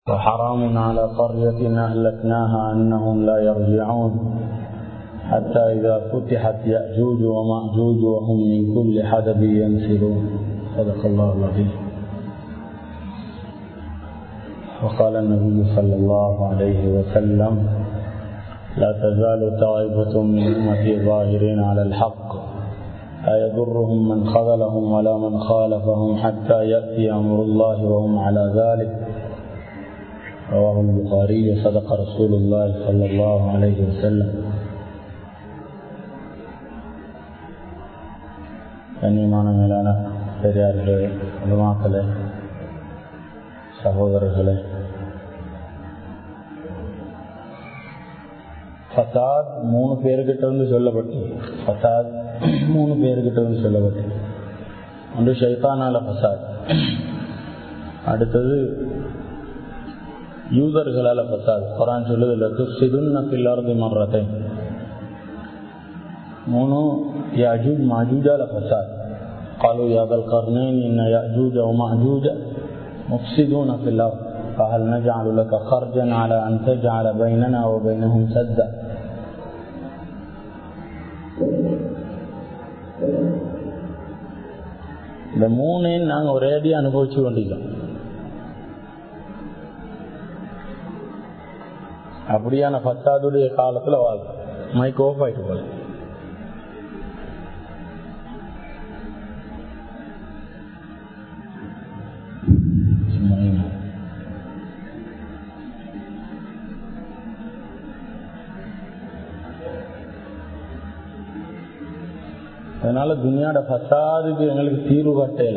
وحرام على قرية أهلكناها أنهم لا يرجعون حتى إذا فتحت يأجوج ومأجوج وهم من كل حدب ينسلون صدق الله العظيم وقال النبي صلى الله عليه وسلم لا تزال طائفة من أمتي ظاهرين على الحق لا يضرهم من خذلهم ولا من خالفهم حتى يأتي أمر الله وهم على ذلك رواه البخاري صدق رسول الله صلى الله عليه وسلم கண்ணியமான மேலான பெரியார்களே உலமாக்களே சகோதரர்களே ஃபசாத் மூணு பேருக்கிட்ட இருந்து சொல்லப்பட்டு ஃபசாத் மூணு பேருக்கிட்ட இருந்து சொல்லப்பட்டு ஒன்று ஷைத்தானால ஃபசாத் அடுத்தது யூதர்களால ஃபசாத் குரான் சொல்லுது லத்துசிதுன்ன பில்லாரதி மர்றதை மூணு يأجوج ماجوج لفساد قالوا يا ذا القرنين إن يأجوج ومأجوج مفسدون في الأرض فهل نجعل لك خرجا على أن تجعل بيننا وبينهم سدا இந்த மூணையும் நாங்கள் ஒரேடியாக அனுபவிச்சு கொண்டிருக்கோம் அப்படியான பத்தாதுடைய காலத்தில் வாழ்க்கை மைக் ஓஃப் ஆயிட்டு போல அதனால துனியாட ஃபசாதுக்கு எங்களுக்கு தீர்வு கட்டையில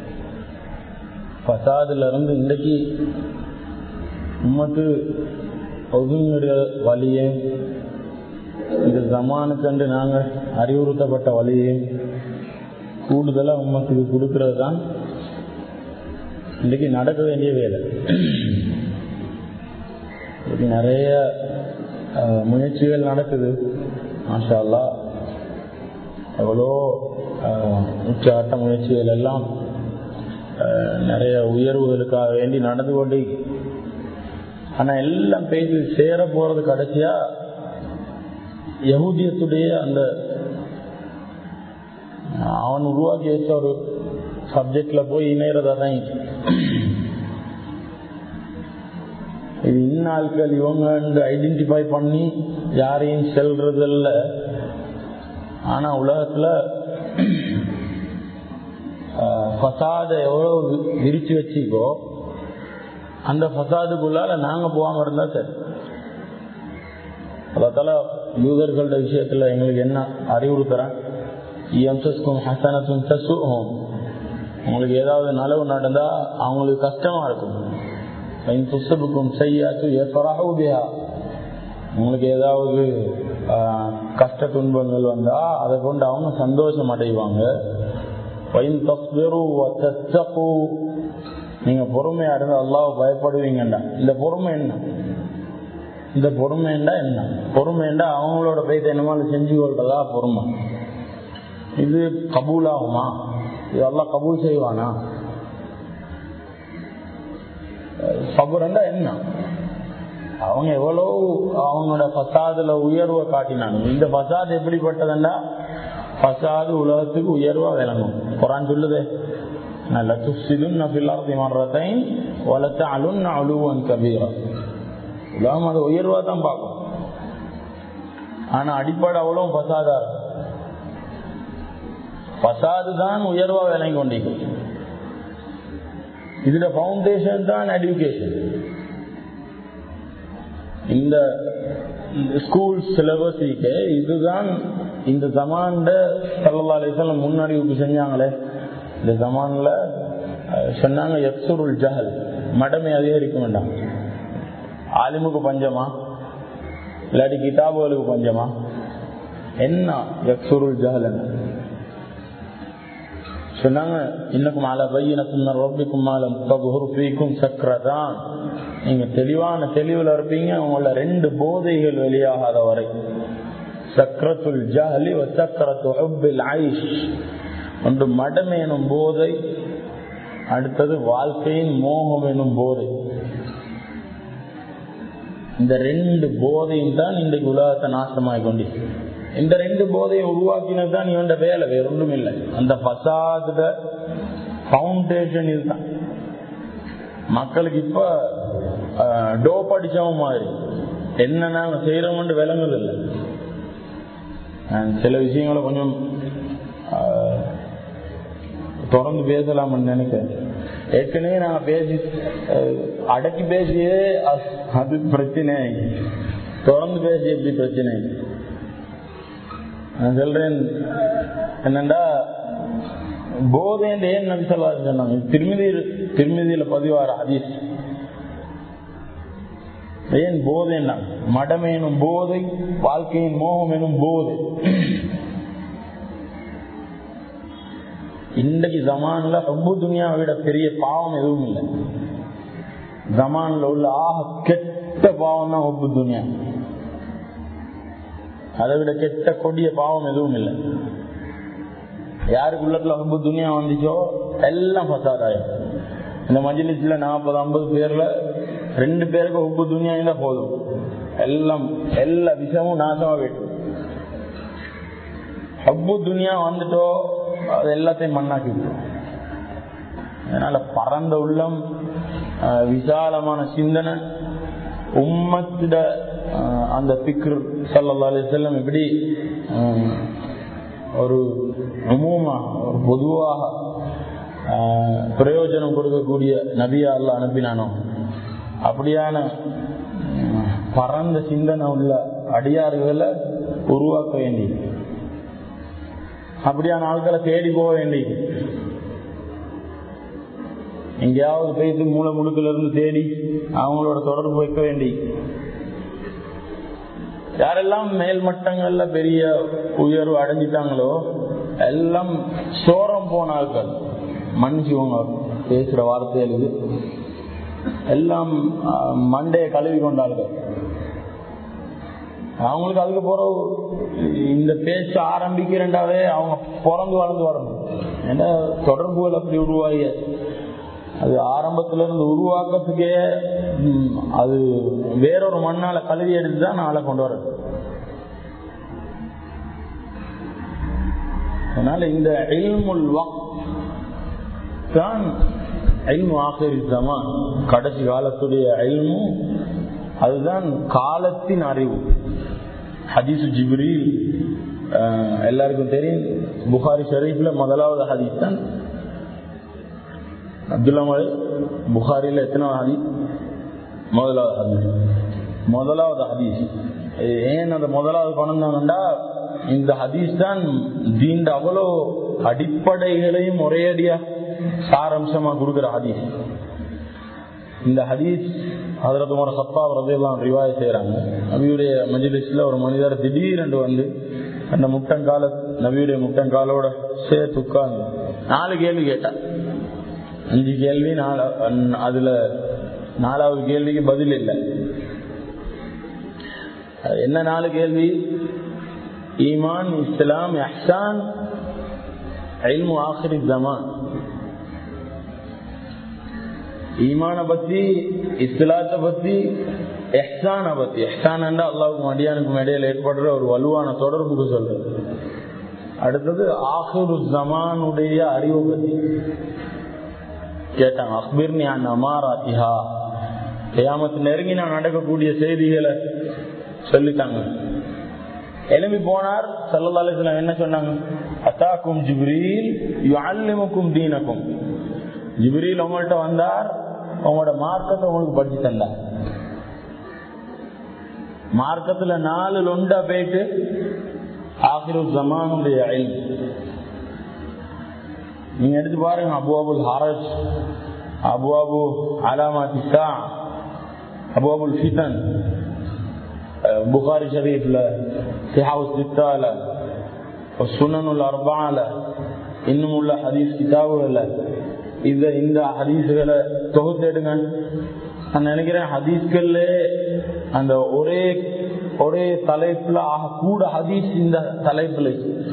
ஃபசாதுல இருந்து இன்றைக்கு உம்மத்து ஒதுங்கிற வழியை இந்த ஜமானுக்கண்டு நாங்கள் அறிவுறுத்தப்பட்ட வழியையும் கூடுதலாக உம்மத்துக்கு கொடுக்கறது தான் இன்றைக்கு நடக்க வேண்டிய வேலை இன்னைக்கு நிறைய முயற்சிகள் நடக்குது மாஷா அல்லா எவ்வளோ உச்சாட்ட முயற்சிகள் எல்லாம் நிறைய உயர்வுகளுக்காக வேண்டி நடந்து கொண்டு ஆனால் எல்லாம் பேசி சேர போறது கடைசியா யகுதியத்துடைய அந்த அவன் உருவாக்கி வச்ச ஒரு சப்ஜெக்ட்ல போய் இணையறதா தான் இது இந்நாட்கள் இவங்க ஐடென்டிஃபை பண்ணி யாரையும் செல்றதில்ல ஆனா உலகத்துல ஃபசாத எவ்வளவு விரிச்சு வச்சிக்கோ அந்த ஃபசாதுக்குள்ளால நாங்க போகாம இருந்தா சரி அதால யூதர்களோட விஷயத்துல எங்களுக்கு என்ன அறிவுறுத்துறேன் ஹசனத்தும் தசுகும் உங்களுக்கு ஏதாவது நலவு நடந்தா அவங்களுக்கு கஷ்டமா இருக்கும் புஸ்தபுக்கும் செய்யாச்சு எப்பராகுதியா உங்களுக்கு ஏதாவது கஷ்ட துன்பங்கள் வந்தா அதை கொண்டு அவங்க சந்தோஷம் அடைவாங்க நீங்க பொறுமையா இருந்தா அல்லாஹ் பயப்படுவீங்கண்டா இந்த பொறுமை என்ன இந்த பொறுமைண்டா என்ன பொறுமைண்டா அவங்களோட பேச என்னமோ செஞ்சு கொள்றதா பொறுமை இது கபூல் ஆகுமா இதெல்லாம் கபூல் செய்வானா சபுரண்டா என்ன அவங்க எவ்வளவு அவங்களோட பசாதுல உயர்வை காட்டினாங்க இந்த பசாது எப்படிப்பட்டதுண்டா பசாது உலகத்துக்கு உயர்வா விளங்கும் குரான் சொல்லுதே உலகம் அது உயர்வா தான் பார்க்கும் ஆனா அடிப்படை அவ்வளவு பசாதா இருக்கும் பசாது தான் உயர்வா விளங்கி கொண்டிருக்கும் இதுல பவுண்டேஷன் தான் எஜுகேஷன் இந்த ஸ்கூல் சிலபஸ் இதுதான் இந்த ஜமான்ல சல்லா அலிஸ்லாம் முன்னாடி செஞ்சாங்களே இந்த ஜமான்ல சொன்னாங்க எப்சுருல் ஜஹல் மடமை அதிகரிக்க வேண்டாம் ஆலிமுக்கு பஞ்சமா இல்லாட்டி கிதாபுகளுக்கு பஞ்சமா என்ன எக்சுருல் ஜஹல் சொன்னாங்க இன்னக்கும் அல பையனக்கும் ரொப்பிக்கும் மாலம் பகுருக்கும் சக்கரதான் நீங்க தெளிவான தெளிவுல இருப்பீங்க உங்கள ரெண்டு போதைகள் வெளியாகாத வரை சக்கரத்துல் ஜஹலி சக்கரத்து ஹுப்பில் ஐஷ் ஒன்று மடம் எனும் போதை அடுத்தது வாழ்க்கையின் மோகம் எனும் போதை இந்த ரெண்டு போதையும் தான் இன்றைக்கு உலகத்தை நாசமாகி கொண்டு இந்த ரெண்டு போதையை உருவாக்கினது தான் இவன் வேலை வேற ஒன்றும் இல்லை அந்த பசாத பவுண்டேஷன் இதுதான் மக்களுக்கு இப்ப டோப் அடிச்சவன் மாதிரி என்னென்ன செய்யறோம்னு விளங்குது இல்லை சில விஷயங்களை கொஞ்சம் தொடர்ந்து பேசலாம்னு நினைக்கிறேன் ஏற்கனவே நாங்க பேசி அடக்கி பேசியே அது பிரச்சனை தொடர்ந்து பேசி எப்படி பிரச்சனை நான் சொல்றேன் என்னண்டா போதை ஏன் நபி சொல்லா சொன்னாங்க திருமதி திருமதியில பதிவார ஹதீஸ் ஏன் போதை என்ன மடம் எனும் போதை வாழ்க்கையின் மோகம் எனும் போதை இன்றைக்கு ஜமான்ல ரொம்ப துணியாவை விட பெரிய பாவம் எதுவும் இல்லை ஜமான்ல உள்ள ஆக கெட்ட பாவம் தான் ஒப்பு துணியா அதை விட கெட்ட கொடிய பாவம் எதுவும் இல்லை யாருக்கு உள்ளத்துல ரொம்ப துணியா வந்துச்சோ எல்லாம் பசாதாயம் இந்த மஜிலிஸ்ல நாற்பது ஐம்பது பேர்ல ரெண்டு பேருக்கு ஒப்பு துணியா இருந்தா போதும் எல்லாம் எல்லா விஷயமும் நாசமா போயிட்டு ஹப்பு துணியா வந்துட்டோ அது எல்லாத்தையும் மண்ணாக்கி விட்டுரும் அதனால பரந்த உள்ளம் விசாலமான சிந்தனை உம்மத்திட அந்த பிக்ரு சல்லா அலிசல்லம் இப்படி ஒரு உமூமா ஒரு பொதுவாக பிரயோஜனம் கொடுக்கக்கூடிய நபியா அல்ல அனுப்பினானோ அப்படியான பரந்த சிந்தனை உள்ள அடியார்களை உருவாக்க வேண்டி அப்படியான ஆட்களை தேடி போக வேண்டி எங்கேயாவது போயிட்டு மூல முழுக்கல இருந்து தேடி அவங்களோட தொடர்பு வைக்க வேண்டி யாரெல்லாம் மேல் மட்டங்கள்ல பெரிய உயர்வு அடைஞ்சிட்டாங்களோ எல்லாம் சோரம் போன ஆட்கள் மன்னிச்சுவங்க பேசுற வார்த்தைகளுக்கு எல்லாம் மண்டையை கழுவி கொண்டார்கள் அவங்களுக்கு அதுக்கு பிறகு இந்த பேச்சு ஆரம்பிக்கிறண்டாவே அவங்க பிறந்து வளர்ந்து வரணும் ஏன்னா தொடர்புகள் அப்படி உருவாகி அது ஆரம்பத்துல இருந்து உருவாக்கத்துக்கே அது வேறொரு மண்ணால கழுவி எடுத்து தான் நாளை கொண்டு வர அதனால இந்த இல்முல் தான் ஆசிரியர் கடைசி காலத்துடைய அயல்மும் அதுதான் காலத்தின் அறிவு ஹதீசு ஜிப்ரீல் எல்லாருக்கும் தெரியும் புகாரி ஷரீஃப்ல முதலாவது ஹதீஸ் தான் அப்துல்லா மலை புகாரில எத்தனை ஹதீஸ் முதலாவது ஹதீஸ் முதலாவது ஹதீஸ் ஏன் அந்த முதலாவது கொண்டாங்கன்னா இந்த ஹதீஸ் தான் தீண்ட அவ்வளோ அடிப்படைகளையும் ஒரேடியா சாரம்சமா கொடுக்கிற ஹதீஸ் இந்த ஹதீஸ் ஹதரத் உமர் சத்தாப் ரதையெல்லாம் ரிவாய் செய்யறாங்க நபியுடைய மஜிலிஸ்ல ஒரு மனிதர் திடீரென்று வந்து அந்த முட்டங்கால நபியுடைய முட்டங்காலோட சேர்த்து உட்கார்ந்து நாலு கேள்வி கேட்டார் அஞ்சு கேள்வி நாலு அதுல நாலாவது கேள்விக்கு பதில் இல்லை என்ன நாலு கேள்வி ஈமான் இஸ்லாம் அஹ்சான் இல்மு ஆஹிரி ஜமான் ஈமான பத்தி இஸ்லாத்தை பத்தி எஹ்சான பத்தி எஹ்சான் அல்லாவுக்கும் அடியானுக்கும் இடையில ஏற்படுற ஒரு வலுவான தொடர்புக்கு சொல்றது அடுத்தது ஆஹிரு ஜமானுடைய அறிவு பத்தி கேட்டாங்க அக்பீர் ஞான் அமாராத்திஹா ஏமத்து நெருங்கி நான் நடக்கக்கூடிய செய்திகளை சொல்லிட்டாங்க எழுப்பி போனார் சல்லல்லாஸ்லாம் என்ன சொன்னாங்க அத்தாக்கும் ஜிப்ரீல் அல்லிமுக்கும் தீனக்கும் ஜிப்ரீல் உங்கள்கிட்ட வந்தார் உங்களோட மார்க்கத்தை உங்களுக்கு படிச்சு தந்தார் மார்க்கத்துல நாலு லொண்டா போயிட்டு ஆகிரு ஜமானுடைய அயல் நீங்க எடுத்து பாருங்க அபு அபுல் ஹாரஜ் அபு அபு அலாமா திசா அபு அபுல் ஃபிதன் புகாரி ஷரீஃப்ல சிஹாவு சித்தால சுனனுல் அர்பால இன்னும் உள்ள ஹதீஸ் கிதாபுகள்ல இந்த இந்த ஹதீஸ்களை தொகுத்து எடுங்க நான் நினைக்கிறேன் ஹதீஸ்கள்ல அந்த ஒரே ஒரே தலைப்புல ஆக கூட ஹதீஸ் இந்த தலைப்புல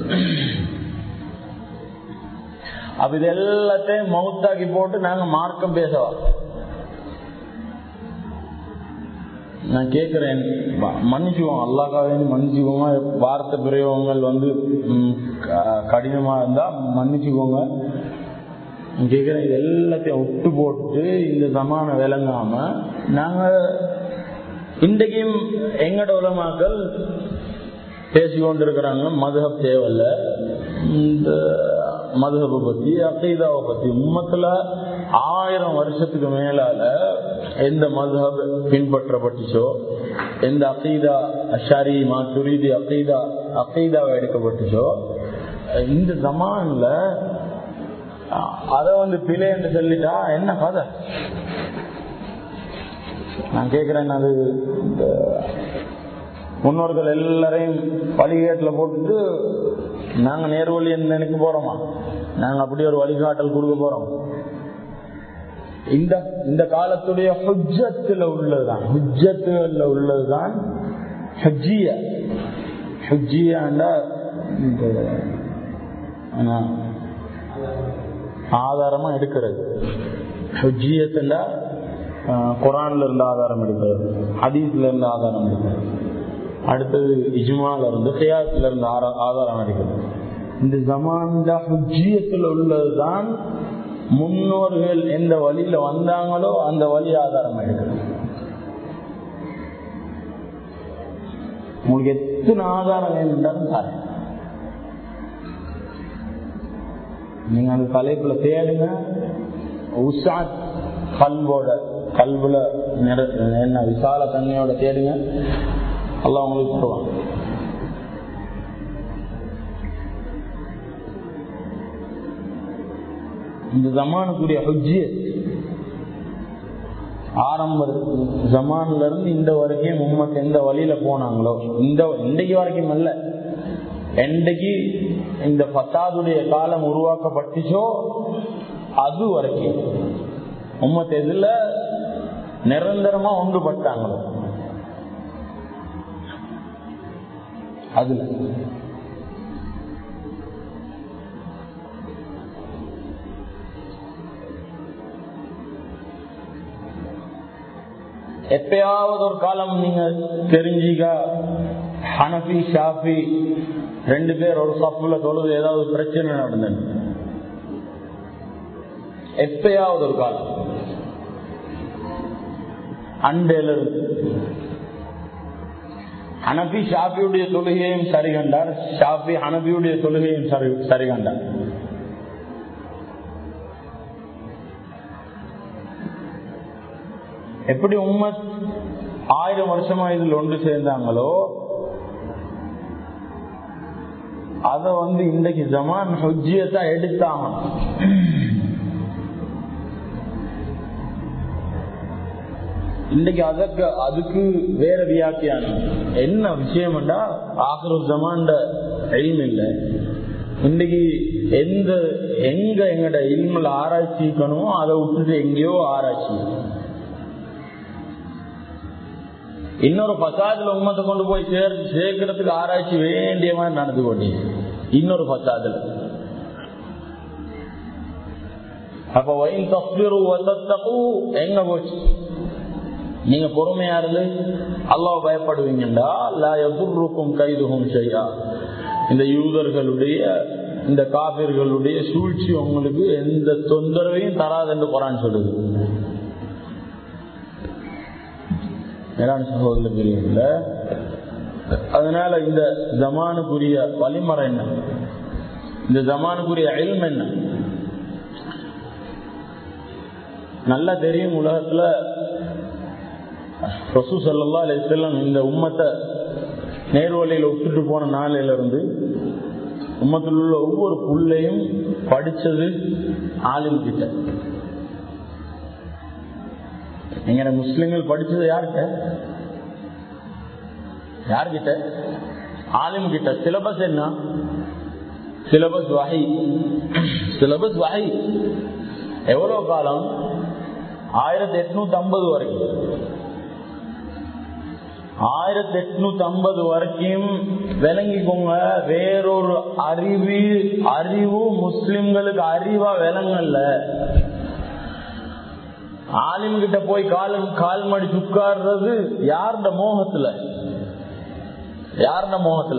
அப்ப இது எல்லாத்தையும் மவுத்தாக்கி போட்டு நாங்க மார்க்கம் பேசவா நான் கேட்கிறேன் மன்னிச்சுவோம் அல்லாக்காவே மன்னிச்சுக்கோங்க வார்த்தை பிரயோகங்கள் வந்து கடினமா இருந்தா மன்னிச்சுக்கோங்க கேட்கிறேன் இது எல்லாத்தையும் விட்டு போட்டு இந்த சமான விளங்காம நாங்க இன்றைக்கும் எங்கட உலமாக்கள் பேசிக்கொண்டிருக்கிறாங்க மதுஹப் தேவையில்ல இந்த மதுஹபை பத்தி அகைதாவை பத்தி உம்மத்துல ஆயிரம் வருஷத்துக்கு மேலால எந்த மதுஹப் பின்பற்றப்பட்டுச்சோ எந்த அகைதா ஷரி மாத்துரிதி அகைதா அகைதாவை எடுக்கப்பட்டுச்சோ இந்த ஜமான்ல அத வந்து பிழை என்று சொல்லிட்டா என்ன கதை நான் கேக்குறேன் அது இந்த முன்னோர்கள் எல்லாரையும் வழிகேட்டுல போட்டுட்டு நாங்க நேர்வழி நினைக்க போறோமா நாங்க அப்படி ஒரு வழிகாட்டல் கொடுக்க போறோம் இந்த இந்த காலத்துடைய ஹுஜத்துல உள்ளதுதான் ஹுஜத்துல உள்ளதுதான் ஹஜ்ஜிய ஹுஜ்ஜியாண்டா ஆதாரமா எடுக்கிறது ஹுஜ்ஜியத்துண்டா குரான்ல இருந்து ஆதாரம் எடுக்கிறது ஹதீஸ்ல இருந்து ஆதாரம் எடுக்கிறது அடுத்தது இஜ்மால இருந்து ஹியாத்துல இருந்து ஆதாரம் எடுக்கிறது இந்த ஜமான்ல ஹுஜ்ஜியத்தில் உள்ளதுதான் முன்னோர்கள் எந்த வழியில வந்தாங்களோ அந்த வழி ஆதாரம் எடுக்கிறது உங்களுக்கு எத்தனை ஆதாரம் வேணும்ன்றாலும் தாரேன் நீங்க அந்த தலைப்புல தேடுங்க உஷாத் கல்வோட கல்வுல என்ன விசால தன்மையோட தேடுங்க எல்லாம் உங்களுக்கு தருவாங்க இந்த ஜமானுக்குரிய ஹுஜ்ஜியத் ஆரம்ப ஜமான்ல இருந்து இந்த வரைக்கும் உம்மத் எந்த வழியில போனாங்களோ இந்த இன்றைக்கு வரைக்கும் அல்ல என்றைக்கு இந்த பத்தாதுடைய காலம் உருவாக்கப்பட்டுச்சோ அது வரைக்கும் உம்மத் எதுல நிரந்தரமா ஒன்றுபட்டாங்களோ அதுல எப்பயாவது ஒரு காலம் நீங்க தெரிஞ்சிக்க ஹனபி ஷாஃபி ரெண்டு பேர் ஒரு சப்புல தொழுது ஏதாவது பிரச்சனை நடந்தது எப்பயாவது ஒரு காலம் அண்டையில இருந்து ஹனபி ஷாஃபியுடைய தொழுகையும் சரி கண்டார் ஷாஃபி ஹனபியுடைய தொழுகையும் சரி சரி கண்டார் எப்படி உம்மத் ஆயிரம் வருஷமா இதில் ஒன்று சேர்ந்தாங்களோ அத வந்து இன்றைக்கு ஜமான் ஹுஜியத்தை எடுத்தாங்க இன்னைக்கு அதற்கு அதுக்கு வேற வியாக்கியானம் என்ன விஷயம்டா ஆகிற ஜமான்ட எய்ம் இல்லை இன்னைக்கு எந்த எங்க எங்கட இல்முல ஆராய்ச்சிக்கணுமோ அதை விட்டுட்டு எங்கேயோ ஆராய்ச்சி இன்னொரு பசாதுல உம்மத்தை கொண்டு போய் சேர் சேர்க்கறதுக்கு ஆராய்ச்சி வேண்டிய மாதிரி நடந்து கொண்டீங்க இன்னொரு பசாதுல அப்ப வயின் தஸ்பிரு வசத்தகு எங்க போச்சு நீங்க பொறுமையா இருந்து அல்லாஹ் பயப்படுவீங்கடா அல்லா எதிர்க்கும் கைதுகும் செய்யா இந்த யூதர்களுடைய இந்த காபிர்களுடைய சூழ்ச்சி உங்களுக்கு எந்த தொந்தரவையும் தராது என்று குரான் சொல்லுது மேலான சகோதரர்கள அதனால இந்த ஜமானுக்குரிய வழிமுறை என்ன இந்த ஜமானுக்குரிய அயல்ம் என்ன நல்லா தெரியும் உலகத்துல ரசூ சல்லா அலிசல்லம் இந்த உம்மத்தை நேர்வழியில் விட்டுட்டு போன நாளில இருந்து உம்மத்தில் உள்ள ஒவ்வொரு புள்ளையும் படிச்சது ஆளும் கிட்ட எங்க முஸ்லிம்கள் படிச்சது யார்கிட்ட யார்கிட்ட ஆலிம் கிட்ட சிலபஸ் என்ன சிலபஸ் வகை சிலபஸ் வகை எவ்வளவு காலம் ஆயிரத்தி எட்நூத்தி ஐம்பது வரைக்கும் ஆயிரத்தி எட்நூத்தி ஐம்பது வரைக்கும் விளங்கிக்கோங்க வேறொரு அறிவு அறிவு முஸ்லிம்களுக்கு அறிவா விளங்கல்ல ஆலிம் கிட்ட போய் கால் கால் மடிச்சு உட்கார்றது யாருட மோகத்துல யாருட மோகத்துல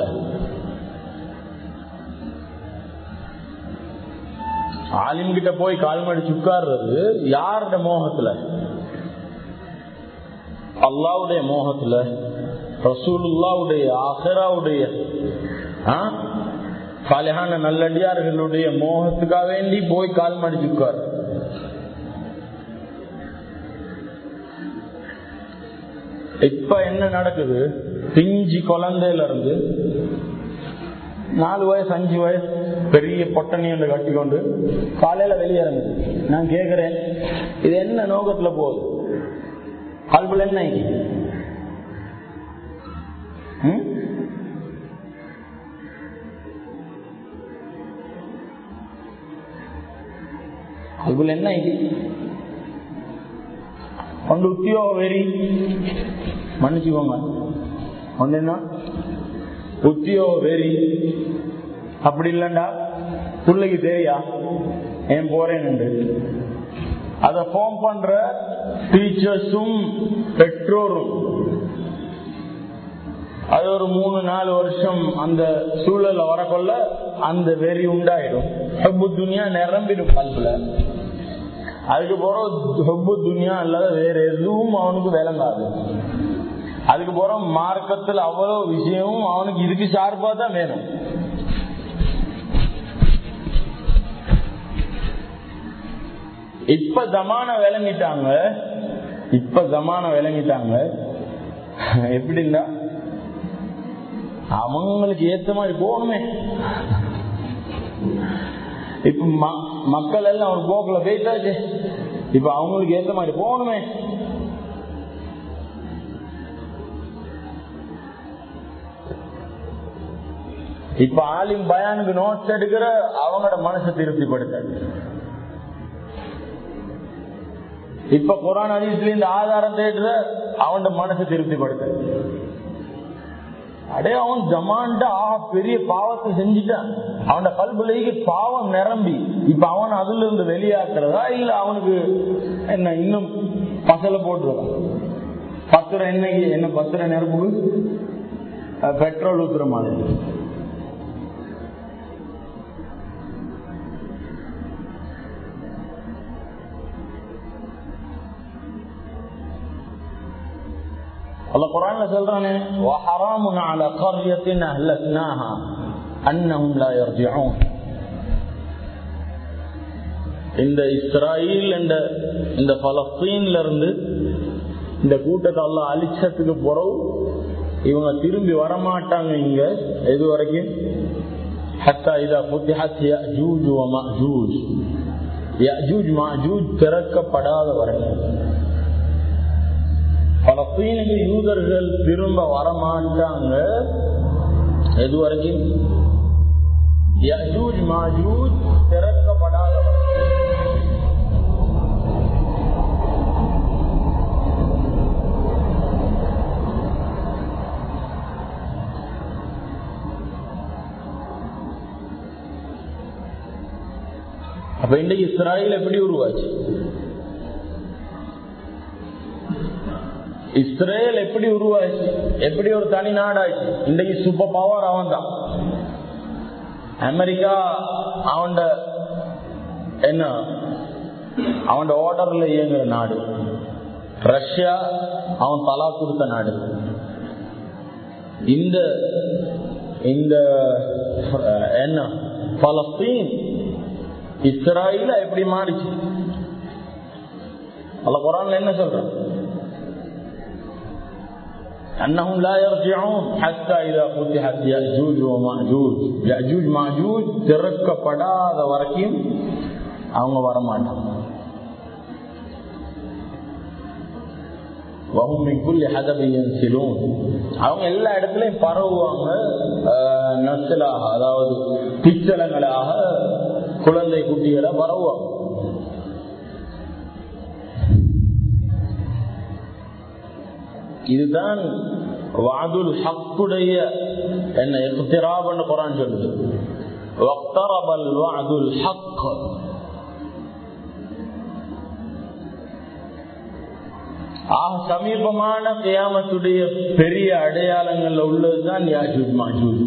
ஆலிம் கிட்ட போய் கால் மடிச்சு உட்கார்றது யாருட மோகத்துல அல்லாவுடைய மோகத்துல ரசூலுல்லாவுடைய ஆஹராவுடைய சாலையான நல்லடியார்களுடைய மோகத்துக்காக வேண்டி போய் கால் மடிச்சு உட்கார் இப்ப என்ன நடக்குது பிஞ்சி குழந்தையில இருந்து நாலு வயசு அஞ்சு வயசு பெரிய பொட்டணி என்று கட்டிக்கொண்டு காலையில வெளியிறங்குது நான் கேக்குறேன் இது என்ன நோக்கத்துல போகுது கல்புல என்ன கல்புல என்ன ஒன்று உத்தியோக வெறி மன்னிச்சுக்கோங்க ஒன்று என்ன உத்தியோக வெறி அப்படி இல்லண்டா பிள்ளைக்கு தெரியா ஏன் போறேன்னு அத ஃபார்ம் பண்ற டீச்சர்ஸும் பெற்றோரும் அது ஒரு மூணு நாலு வருஷம் அந்த சூழல்ல வரக்கொள்ள அந்த வெறி உண்டாயிடும் ஹெப்பு துனியா நிரம்பிடும் கல்புல அதுக்கு போற ஹெப்பு துனியா இல்லாத வேற எதுவும் அவனுக்கு விளங்காது அதுக்கு போற மார்க்கத்தில் அவ்வளவு விஷயமும் அவனுக்கு இதுக்கு ஷார்ப்பா தான் வேணும் இப்ப ஜமான விளங்கிட்டாங்க இப்ப ஜமான விளங்கிட்டாங்க எப்படின்னா அவங்களுக்கு ஏத்த மாதிரி போகணுமே இப்ப மக்கள் எல்லாம் ஒரு போக்குல போயிட்டாச்சு இப்ப அவங்களுக்கு ஏத்த மாதிரி போகணுமே இப்ப ஆலிம் பயானுக்கு நோட்ஸ் எடுக்கிற அவங்களோட மனசை திருப்திப்படுத்த இப்ப குரான் அதிசல இந்த ஆதாரம் தேடுற அவன் மனசை திருப்திப்படுத்த அடே அவன் ஜமான்டா ஆஹா பெரிய பாவத்தை செஞ்சுட்டான் அவனோட கல்விலைக்கு பாவம் நிரம்பி இப்ப அவன் அதுல இருந்து வெளியாக்குறதா இல்ல அவனுக்கு என்ன இன்னும் பசல போட்டுருவான் பத்திரம் என்னைக்கு என்ன பத்திரம் நிரப்புக்கு பெட்ரோல் ஊத்துற மாதிரி الله قرآن சொல்றானே وحرام على قرية أهلكناها أنهم لا يرجعون இந்த இஸ்ராயில் என்ற இந்த பலஸ்தீன்ல இருந்து இந்த கூட்டத்தை எல்லாம் அழிச்சத்துக்கு பிறகு இவங்க திரும்பி வரமாட்டாங்க இங்க எது வரைக்கும் حتى إذا فتحت يأجوج ومأجوج يأجوج مأجوج திறக்கப்படாத வரைக்கும் பலஸ்தீனுக்கு யூதர்கள் திரும்ப வரமாட்டாங்க எது வரைக்கும் யஜூஜ் மாஜூஜ் திறக்கப்படாத அப்ப இன்றைக்கு இஸ்ராயில் எப்படி உருவாச்சு இஸ்ரேல் எப்படி உருவாச்சு எப்படி ஒரு தனி நாடாச்சு இன்றைக்கு சூப்பர் பவர் அவன் தான் அமெரிக்கா அவன் என்ன அவன் ஆர்டர்ல இயங்குற நாடு ரஷ்யா அவன் தலா கொடுத்த நாடு இந்த இந்த என்ன பலஸ்தீன் இஸ்ராயில எப்படி மாறிச்சு அல்ல குரான்ல என்ன சொல்றான் أنهم لا يرجعون حتى إذا فتحت يأجوج ومأجوج يأجوج مأجوج திறக்கப்படாத வரைக்கும் அவங்க வரமாட்டாங்க அவங்க எல்லா இடத்துலயும் பரவுவாங்க நசலாக அதாவது பிச்சலங்களாக குழந்தை குட்டிகளை பரவுவாங்க இதுதான் வாதுல் ஹக்குடைய என்ன எக்திராபன்னு குரான் சொல்லுது واقترب الوعد الحق ஆக சமீபமான கியாமத்துடைய பெரிய அடையாளங்கள்ல உள்ளதுதான் யாஜூஜ் மாஜூஜ்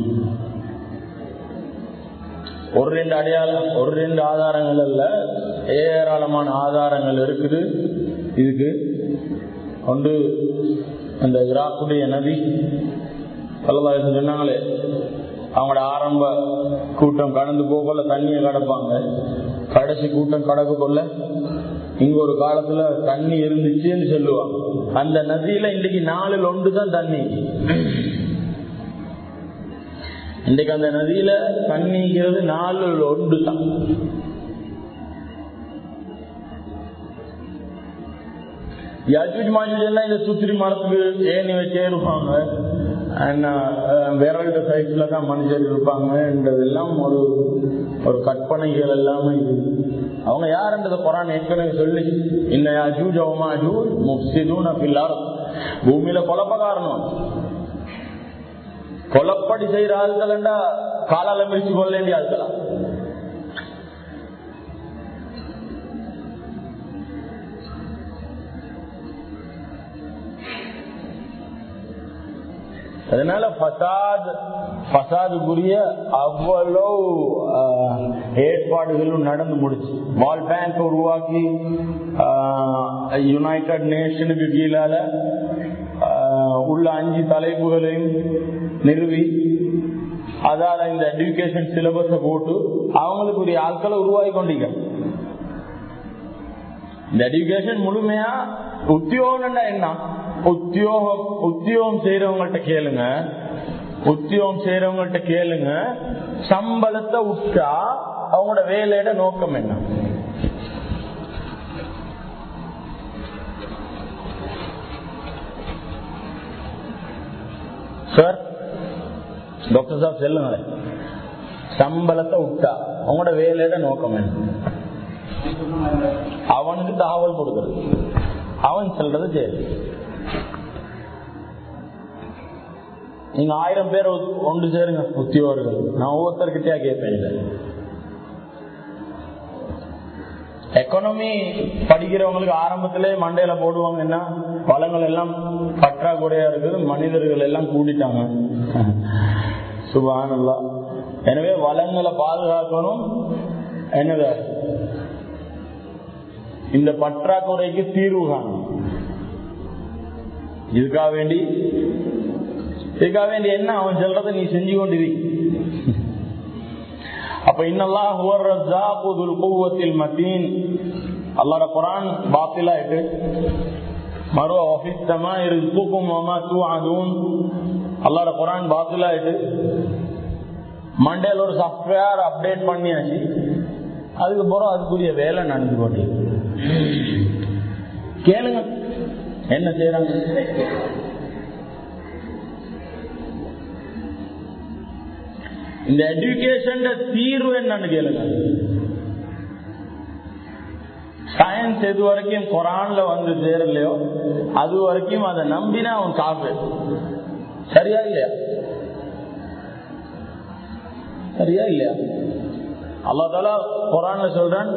ஒரு ரெண்டு அடையாளம் ஒரு ரெண்டு ஆதாரங்கள் அல்ல ஏராளமான ஆதாரங்கள் இருக்குது இதுக்கு ஒன்று அந்த ஈராக்குடைய நபி பல்லவாசன் சொன்னாங்களே அவங்களோட ஆரம்ப கூட்டம் கடந்து போகல தண்ணியை கடப்பாங்க கடைசி கூட்டம் கடக்க கொள்ள இங்க ஒரு காலத்துல தண்ணி இருந்துச்சுன்னு சொல்லுவாங்க அந்த நதியில இன்னைக்கு நாலுல ஒன்று தான் தண்ணி இன்றைக்கு அந்த நதியில தண்ணிங்கிறது நாலு ஒன்று தான் யாஜூஜ் மாஜூஜ் எல்லாம் இந்த சுத்திரி மரத்துக்கு ஏணி வச்சே இருப்பாங்க விரல் சைஸ்ல தான் மனுஷர் இருப்பாங்கன்றதெல்லாம் ஒரு ஒரு கற்பனைகள் எல்லாமே இது அவங்க யாருன்றத குரான் ஏற்கனவே சொல்லி இந்த யாஜூஜ் அவமாஜூஜ் முஃப்சிதூன் அஃபில்லார் பூமியில குழப்பக்காரணும் கொலப்படி செய்யற ஆள்களா காலால மிரிச்சு கொள்ள வேண்டிய ஆள்களா அதனால பசாத் பசாதுக்குரிய அவ்வளவு ஏற்பாடுகளும் நடந்து முடிச்சு வால் பேங்க் உருவாக்கி யுனைடெட் நேஷனுக்கு கீழால உள்ள அஞ்சு தலைப்புகளையும் நிறுவி அதால இந்த எஜுகேஷன் சிலபஸ போட்டு அவங்களுக்கு ஒரு ஆட்களை உருவாக்கி கொண்டீங்க இந்த எஜுகேஷன் முழுமையா உத்தியோகம்னா என்ன உத்தியோகம் உத்தியோகம் செய்யறவங்கள்ட்ட கேளுங்க உத்தியோகம் செய்யறவங்கள்ட்ட கேளுங்க சம்பளத்தை விட்டா அவங்களோட வேலையோட நோக்கம் என்ன சார் டாக்டர் சாப் சொல்லுங்களேன் சம்பளத்தை விட்டா அவங்களோட வேலையோட நோக்கம் என்ன அவனுக்கு தகவல் கொடுக்கறது அவன் சொல்றது சரி நீங்க ஆயிரம் பேர் ஒன்று சேருங்க உத்தியோகர்கள் நான் ஒவ்வொருத்தர்கிட்டயா கேட்பேன் இதை எக்கனாமி படிக்கிறவங்களுக்கு ஆரம்பத்திலே மண்டையில போடுவாங்க என்ன வளங்கள் எல்லாம் பற்றாக்குறையா இருக்குது மனிதர்கள் எல்லாம் கூட்டிட்டாங்க சுபானல்லா எனவே வளங்களை பாதுகாக்கணும் என்னத இந்த பற்றாக்குறைக்கு தீர்வு காணும் இதுக்காக வேண்டி இதுக்காக வேண்டி என்ன அவன் சொல்றதை நீ செஞ்சு கொண்டிரு அப்ப இன்னெல்லாம் கூவத்தில் மத்தீன் அல்லாட குரான் பாத்திலாயிட்டு மறு ஆபீஸ்தமா இருக்கும் அதுவும் அல்லாட குரான் பாத்திலாயிட்டு மண்டேல ஒரு சாப்ட்வேர் அப்டேட் பண்ணியாச்சு அதுக்கப்புறம் அதுக்குரிய வேலை நடந்து கொண்டு கேளுங்க என்ன செய்யறாங்க இந்த எஜுகேஷன் தீர்வு என்னன்னு கேளுங்க சயின்ஸ் எது வரைக்கும் குரான்ல வந்து சேரலையோ அது வரைக்கும் அதை நம்பினா அவன் காப்பு சரியா இல்லையா சரியா இல்லையா அல்லா தாலா குரான்ல சொல்றான்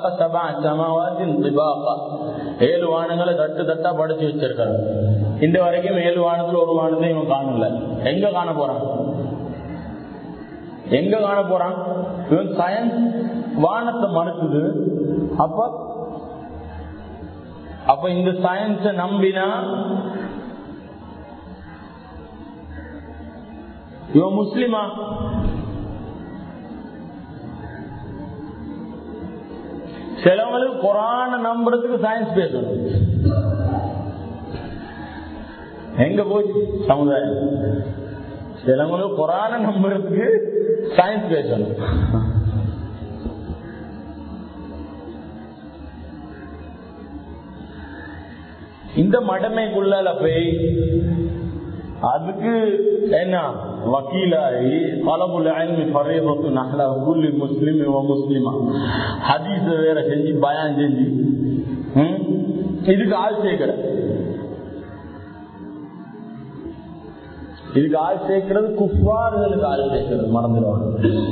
ஏழு வானங்களை தட்டு தட்டா படிச்சு வச்சிருக்காரு இந்த வரைக்கும் ஏழு வானத்துல ஒரு வானத்தை இவன் காணல எங்க காண போறான் எங்க காண போறான் இவன் சயின்ஸ் வானத்தை மறுக்குது அப்ப அப்ப இந்த சயின்ஸ நம்பினா இவன் முஸ்லிமா சிலவங்களுக்கு குரான நம்புறதுக்கு சயின்ஸ் பேசணும் எங்க போச்சு சமுதாயம் சிலவங்களுக்கு குரான நம்புறதுக்கு சயின்ஸ் பேசணும் இந்த மடமைக்குள்ளால போய் அதுக்கு என்ன வக்கீலாகி பலமுல் அல்மி ஃபரீதத்து நஹ்லா குல்லி முஸ்லிம் வ முஸ்லிமா ஹதீஸ் வேற செஞ்சு பயான் செஞ்சு ம், இதுக்கு ஆள் சேர்க்கிற இதுக்கு ஆள் சேர்க்கிறது குஃபார்களுக்கு ஆள் சேர்க்கிறது மறந்துடுவாங்க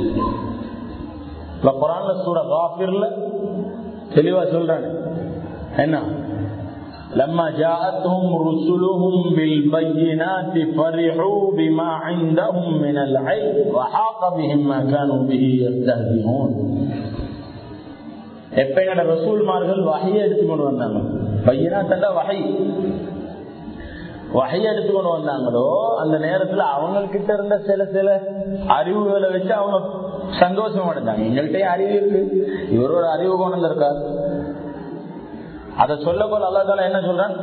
இப்ப குரான்ல சூர காஃபிர்ல தெளிவா சொல்றாங்க என்ன لما جاءتهم رسلهم بالبينات فرحوا بما عندهم من العلم وحاق بهم ما كانوا به يستهزئون எப்ப எங்கட ரசூல்மார்கள் வகையை எடுத்துக்கொண்டு வந்தாங்க பையனா தண்டா வகை வகையை எடுத்துக்கொண்டு வந்தாங்களோ அந்த நேரத்துல அவங்க கிட்ட இருந்த சில சில அறிவுகளை வச்சு அவங்க சந்தோஷம் அடைஞ்சாங்க எங்கள்கிட்ட அறிவு இருக்கு இவர் ஒரு அறிவு கொண்டு வந்திருக்காரு அதை சொல்ல போல அல்லா என்ன சொல்றான்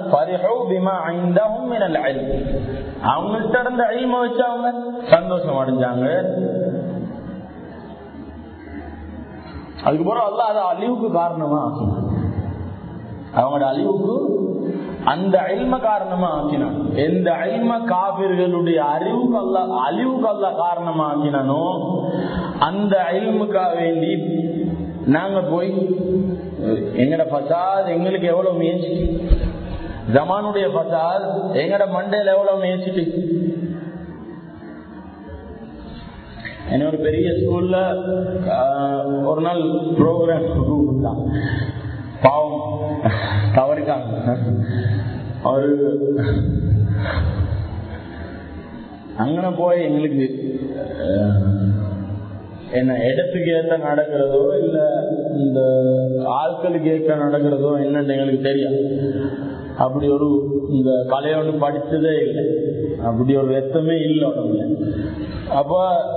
அவங்கள்ட்ட இருந்த அழிமை வச்சு அவங்க சந்தோஷம் அடைஞ்சாங்க அதுக்கப்புறம் அல்ல அது அழிவுக்கு காரணமா ஆக்கினான் அவங்களோட அழிவுக்கு அந்த அழிம காரணமா ஆக்கினான் எந்த அழிம காவிர்களுடைய அறிவுக்கு அல்ல அழிவுக்கு அல்ல காரணமா ஆக்கினானோ அந்த அழிமுக்காக வேண்டி நாங்க போய் எங்கட பசாத் எங்களுக்கு எவ்வளவு முயற்சிக்கு ஜமானுடைய பசாத் எங்கட மண்டையில் எவ்வளவு முயற்சிக்கு என்ன ஒரு பெரிய ஸ்கூல்ல ஒரு நாள் ப்ரோக்ராம் தான் பாவம் தவறிக்காங்க அவரு அங்கன போய் எங்களுக்கு என்ன இடத்துக்கு ஏற்ற நடக்கிறதோ இல்ல இந்த ஆட்களுக்கு ஏற்ற நடக்கிறதோ என்னன்னு எங்களுக்கு தெரியும் அப்படி ஒரு இந்த கலையை ஒன்று படிச்சதே இல்லை அப்படி ஒரு வெத்தமே இல்லை உடம்புல அப்ப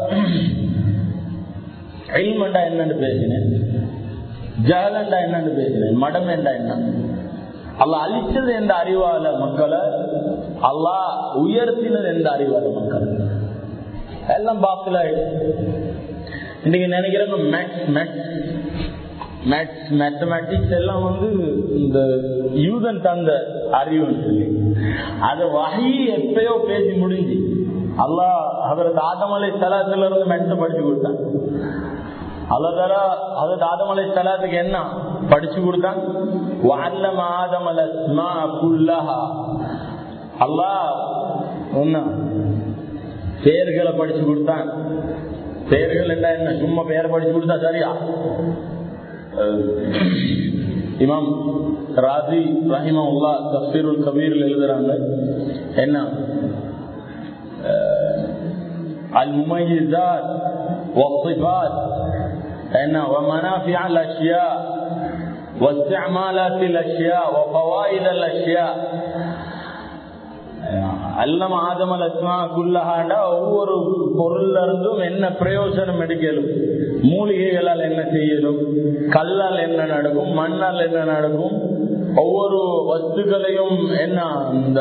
எல்மண்டா என்னன்னு பேசினேன் ஜகலண்டா என்னன்னு பேசினேன் மடம் என்றா என்ன அல்ல அழிச்சது எந்த அறிவால மக்களை அல்லா உயர்த்தினது எந்த அறிவால மக்கள் எல்லாம் பாத்துல இன்னைக்கு நினைக்கிறவங்க மேக்ஸ் மேக்ஸ் மேத்ஸ் மேத்தமேட்டிக்ஸ் எல்லாம் வந்து இந்த யூதன் தந்த அறிவுன்னு சொல்லி அதை வகை எப்பயோ பேசி முடிஞ்சு அல்லா அவரது ஆதமலை தலாத்துல இருந்து மேத்ஸ் படிச்சு கொடுத்தான் அல்லதால அதற்கு ஆதமலை தலாத்துக்கு என்ன படிச்சு கொடுத்தான் வல்லம ஆதமல குல்லஹா அல்லாஹ் என்ன பேர்களை படிச்சு கொடுத்தான் பெயர்கள் என்ன என்ன சும்மா பெயர் படிச்சு கொடுத்தா சரியா இமாம் ராஜி ரஹிமா உல்லா தஸ்பீருல் கபீரில் எழுதுறாங்க என்ன அல் முமையிசாத் والصفات என்ன ومنافع الاشياء واستعمالات الاشياء وفوائد الاشياء அல்லம் ஆதமல் அஸ்மா குல்லஹாண்டா ஒவ்வொரு பொருள்ல இருந்தும் என்ன பிரயோஜனம் எடுக்கலும் மூலிகைகளால் என்ன செய்யலும் கல்லால் என்ன நடக்கும் மண்ணால் என்ன நடக்கும் ஒவ்வொரு வஸ்துக்களையும் என்ன இந்த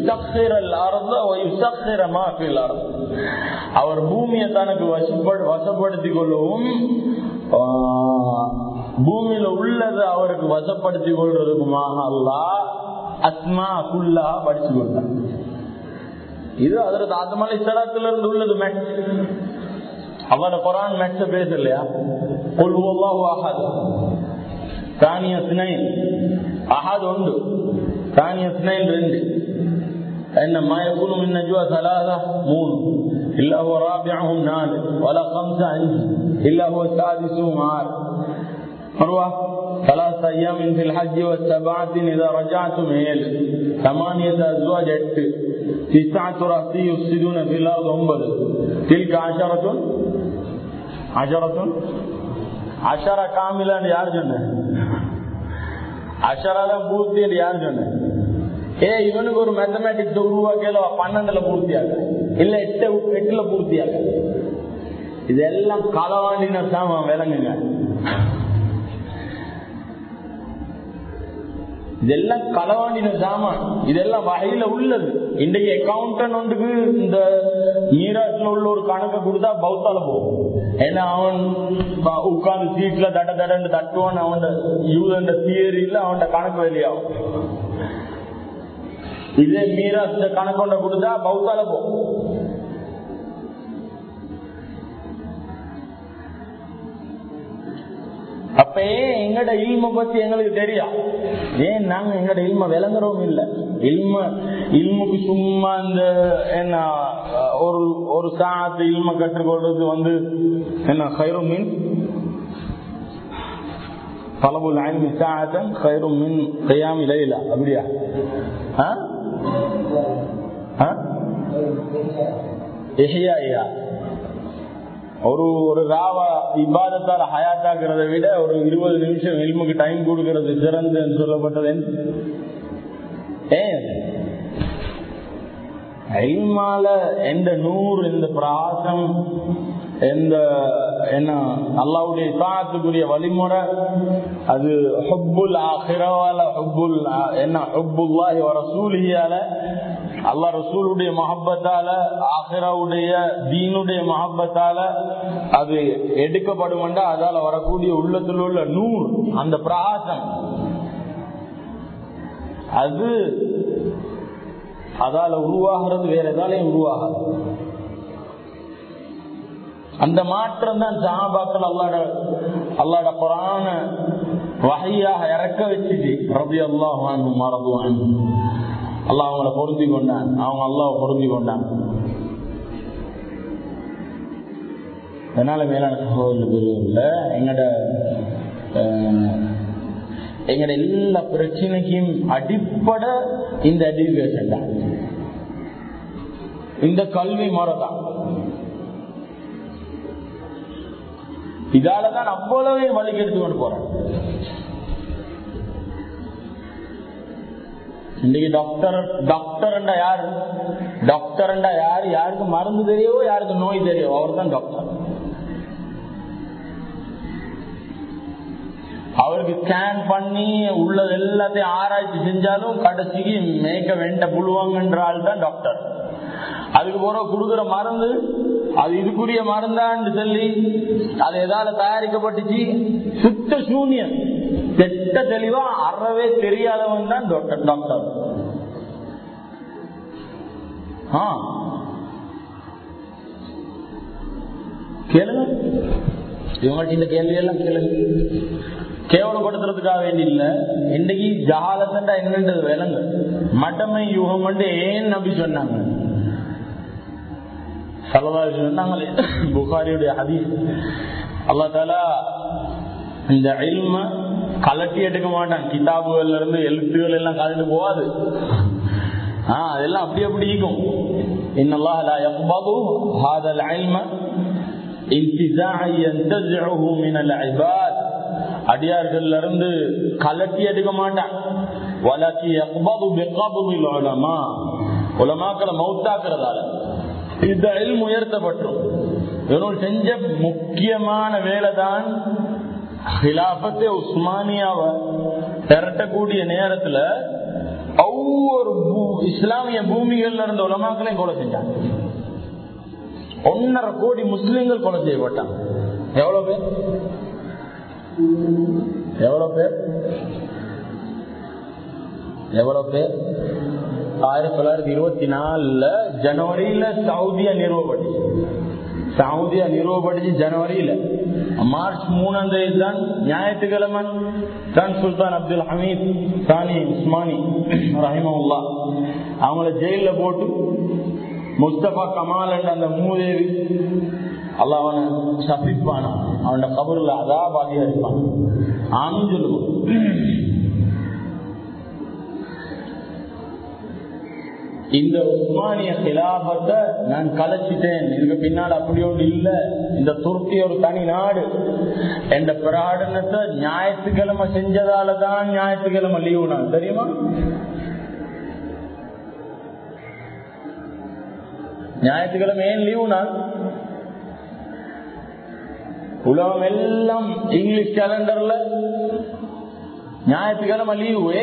அவர் பூமியை தனக்கு வசப்படுத்திக் கொள்ளவும் பூமியில உள்ளது அவருக்கு வசப்படுத்திக் கொள்றதுக்குமாக அல்லா அஸ்மா குல்லா படிச்சு கொடுத்தாங்க இது அதற்கு ஆதமலை சலாத்துல இருந்து உள்ளது மேக்ஸ் அவன குரான் மேக்ஸ பேசலையா அஹாத் தானிய ஸ்னைன் அஹாத் உண்டு தானிய ஸ்னைன் ரெண்டு ان ما يكون من نجوى ثلاثه مون الا هو رابعهم نال ولا خمسه انج الا هو سادسهم عار مروه ثلاثة أيام في الحج والسبعة إذا رجعتم هيل ثمانية أزواج எட்டு تسعة رأسي يفسدون في الأرض ஒன்பது تلك عشرة عشرة عشرة كاملة யார் சொன்ன அஷரால பூர்த்தி யார் சொன்ன ஏ இவனுக்கு ஒரு மேத்தமேட்டிக்ஸ் உருவாக்கல பன்னெண்டுல பூர்த்தியாக இல்ல எட்டு எட்டுல பூர்த்தியாக இதெல்லாம் களவாண்டின சாம விளங்குங்க இதெல்லாம் களவாண்டின சாமான் இதெல்லாம் வகையில உள்ளது இன்றைக்கு அக்கௌண்டன் ஒன்றுக்கு இந்த மீராட்ல உள்ள ஒரு கணக்கை கொடுத்தா பௌத்தால போகும் ஏன்னா அவன் உட்கார்ந்து சீட்ல தட தடன்னு தட்டுவான் அவன் யூத தியரியில அவன் கணக்கு வெளியாகும் இதே மீராஸ் கணக்கொண்ட கொடுத்தா பௌத்தால போகும் அப்பயே எங்கட இல்ம பத்தி எங்களுக்கு தெரியும் ஏன் நாங்க எங்கட இல்ம விளங்குறோம் இல்ல இல்ம இல்முக்கு சும்மா இந்த என்ன ஒரு ஒரு சாத்து இல்ம கற்றுக்கொள்றது வந்து என்ன கயிறு மீன் தலபுல் ஐல்மி சாஅத்தன் கைரும் மின் கையாமி லைலா அப்படியா ஆ? ஆ? இஹ்யாஇயா. ஒரு ஒரு ராவா இபாதத்தால் ஹயாத்தாக்குறதை விட ஒரு இருபது நிமிஷம் எல்முக்கு டைம் கொடுக்கறது சிறந்து சொல்லப்பட்டது என்ன? ஏன் ஐமால எந்த நூறு இந்த பிராசம் எந்த என்ன அல்லாவுடைய இசாத்துக்குரிய வழிமுறை அது ஹுப்புல் ஆஹிரவால ஹுப்புல் ஆ- என்ன ஹுப்புல்லாஹி வ ரசூலியால அல்லாஹ் ரசூலுடைய மஹப்பத்தால ஆஹிராவுடைய தீனுடைய மஹப்பத்தால அது எடுக்கப்படுமெண்டா அதால வரக்கூடிய உள்ளத்தில் உள்ள நூறு அந்த பிரகாசம் அது அதால உருவாகிறது வேற எதாலையும் உருவாகாது அந்த மாற்றம் தான் சஹாபாக்கள் அல்லாட அல்லாட குரான வகையாக இறக்க வச்சுட்டு ரபி அல்லாஹ் மரபு அல்லாஹ் அவங்கள பொருந்தி கொண்டான் அவங்க அல்லாஹ் பொருந்தி கொண்டான் அதனால மேலான சகோதரர் பெரியவர்கள எங்கட அஹ், எங்கட எல்லா பிரச்சனைக்கும் அடிப்படை இந்த எஜுகேஷன் தான் இந்த கல்வி முறை தான் இதாலதான் அவ்வளவே வழிக்கு எடுத்து கொண்டு போறேன் இன்னைக்கு டாக்டர் டாக்டர் யாரு டாக்டர் யாரு யாருக்கு மருந்து தெரியவோ யாருக்கு நோய் தெரியவோ அவர் தான் டாக்டர் அவருக்கு ஸ்கேன் பண்ணி உள்ளது எல்லாத்தையும் ஆராய்ச்சி செஞ்சாலும் கடைசிக்கு மேய்க்க வேண்ட புழுவாங்கன்ற ஆள் தான் டாக்டர் அதுக்கு போற கொடுக்குற மருந்து அது இதுக்குரிய மருந்தான்னு சொல்லி அது எதால தயாரிக்கப்பட்டுச்சு சுத்த சூன்யம் தெட்ட தெளிவா அறவே தெரியாதவன் தான் டாக்டர் டாக்டர் ஆ கேளுங்க இவங்கள்ட்ட இந்த கேள்வி எல்லாம் கேளுங்க கேவலப்படுத்துறதுக்காக வேண்டி இல்ல இன்னைக்கு ஜஹாலத்தண்டா என்னன்றது விலங்கு மட்டமை யுகம் ஏன் நம்பி சொன்னாங்க சலதாரி சொன்னாங்களே புகாரியுடைய ஹதீஸ் அல்லா தாலா இந்த இல்ம கலட்டி எடுக்க மாட்டான் கிதாபுகள்ல இருந்து எழுத்துகள் எல்லாம் கலந்து போகாது ஆஹ் அதெல்லாம் அப்படி அப்படி இருக்கும் இன்னல்லாஹ் லா யக்பது ஹாதல் இல்ம இன்திஸாஅ யன்தஸிஉஹு மினல் இபாத் அடியார்கள்ல இருந்து கலட்டி எடுக்க மாட்டான் வலக்கி யக்பது பிகப்தில் உலமா உலமாக்களை மௌத்தாக்குறதால இந்த இல்மு உயர்த்தப்பட்டோம் இவர்கள் செஞ்ச முக்கியமான வேலை தான் ஹிலாபத்தை உஸ்மானியாவை திரட்டக்கூடிய நேரத்துல ஒவ்வொரு பூ- இஸ்லாமிய பூமிகள்ல இருந்த உலமாக்களையும் கொலை செஞ்சாங்க ஒன்னரை கோடி முஸ்லிம்கள் கொலை செய்யப்பட்டாங்க எவ்வளவு பேர் எவ்வளவு பேர் எவ்வளவு பேர் ஆயிரத்தி தொள்ளாயிரத்தி இருபத்தி நாலுல ஜனவரியில சவுதியா நிறுவப்பட்டுச்சு சவுதியா நிறுவப்பட்டுச்சு ஜனவரியில மார்ச் மூணாம் தேதி தான் ஞாயிற்றுக்கிழமை தான் சுல்தான் அப்துல் ஹமீத் சானி உஸ்மானி ரஹிமவுல்லா அவங்கள ஜெயில போட்டு முஸ்தபா கமால் என்ற அந்த மூதேவி அல்லாஹ் அவனை சபிப்பானா அவனோட கபருல அதாபாகியா இருப்பான் ஆணும் சொல்லுவோம் இந்த உஸ்மானிய கிலாபத்தை நான் கலைச்சிட்டேன் இதுக்கு பின்னால் அப்படி ஒன்று இல்ல இந்த துருக்கி ஒரு தனி நாடு என்ற பிரகடனத்தை ஞாயிற்றுக்கிழமை செஞ்சதால தான் ஞாயிற்றுக்கிழமை லீவு நான் தெரியுமா ஞாயிற்றுக்கிழமை ஏன் லீவு நாள் உலகம் எல்லாம் இங்கிலீஷ் கேலண்டர்ல ஞாயிற்றுக்கிழமை லீவு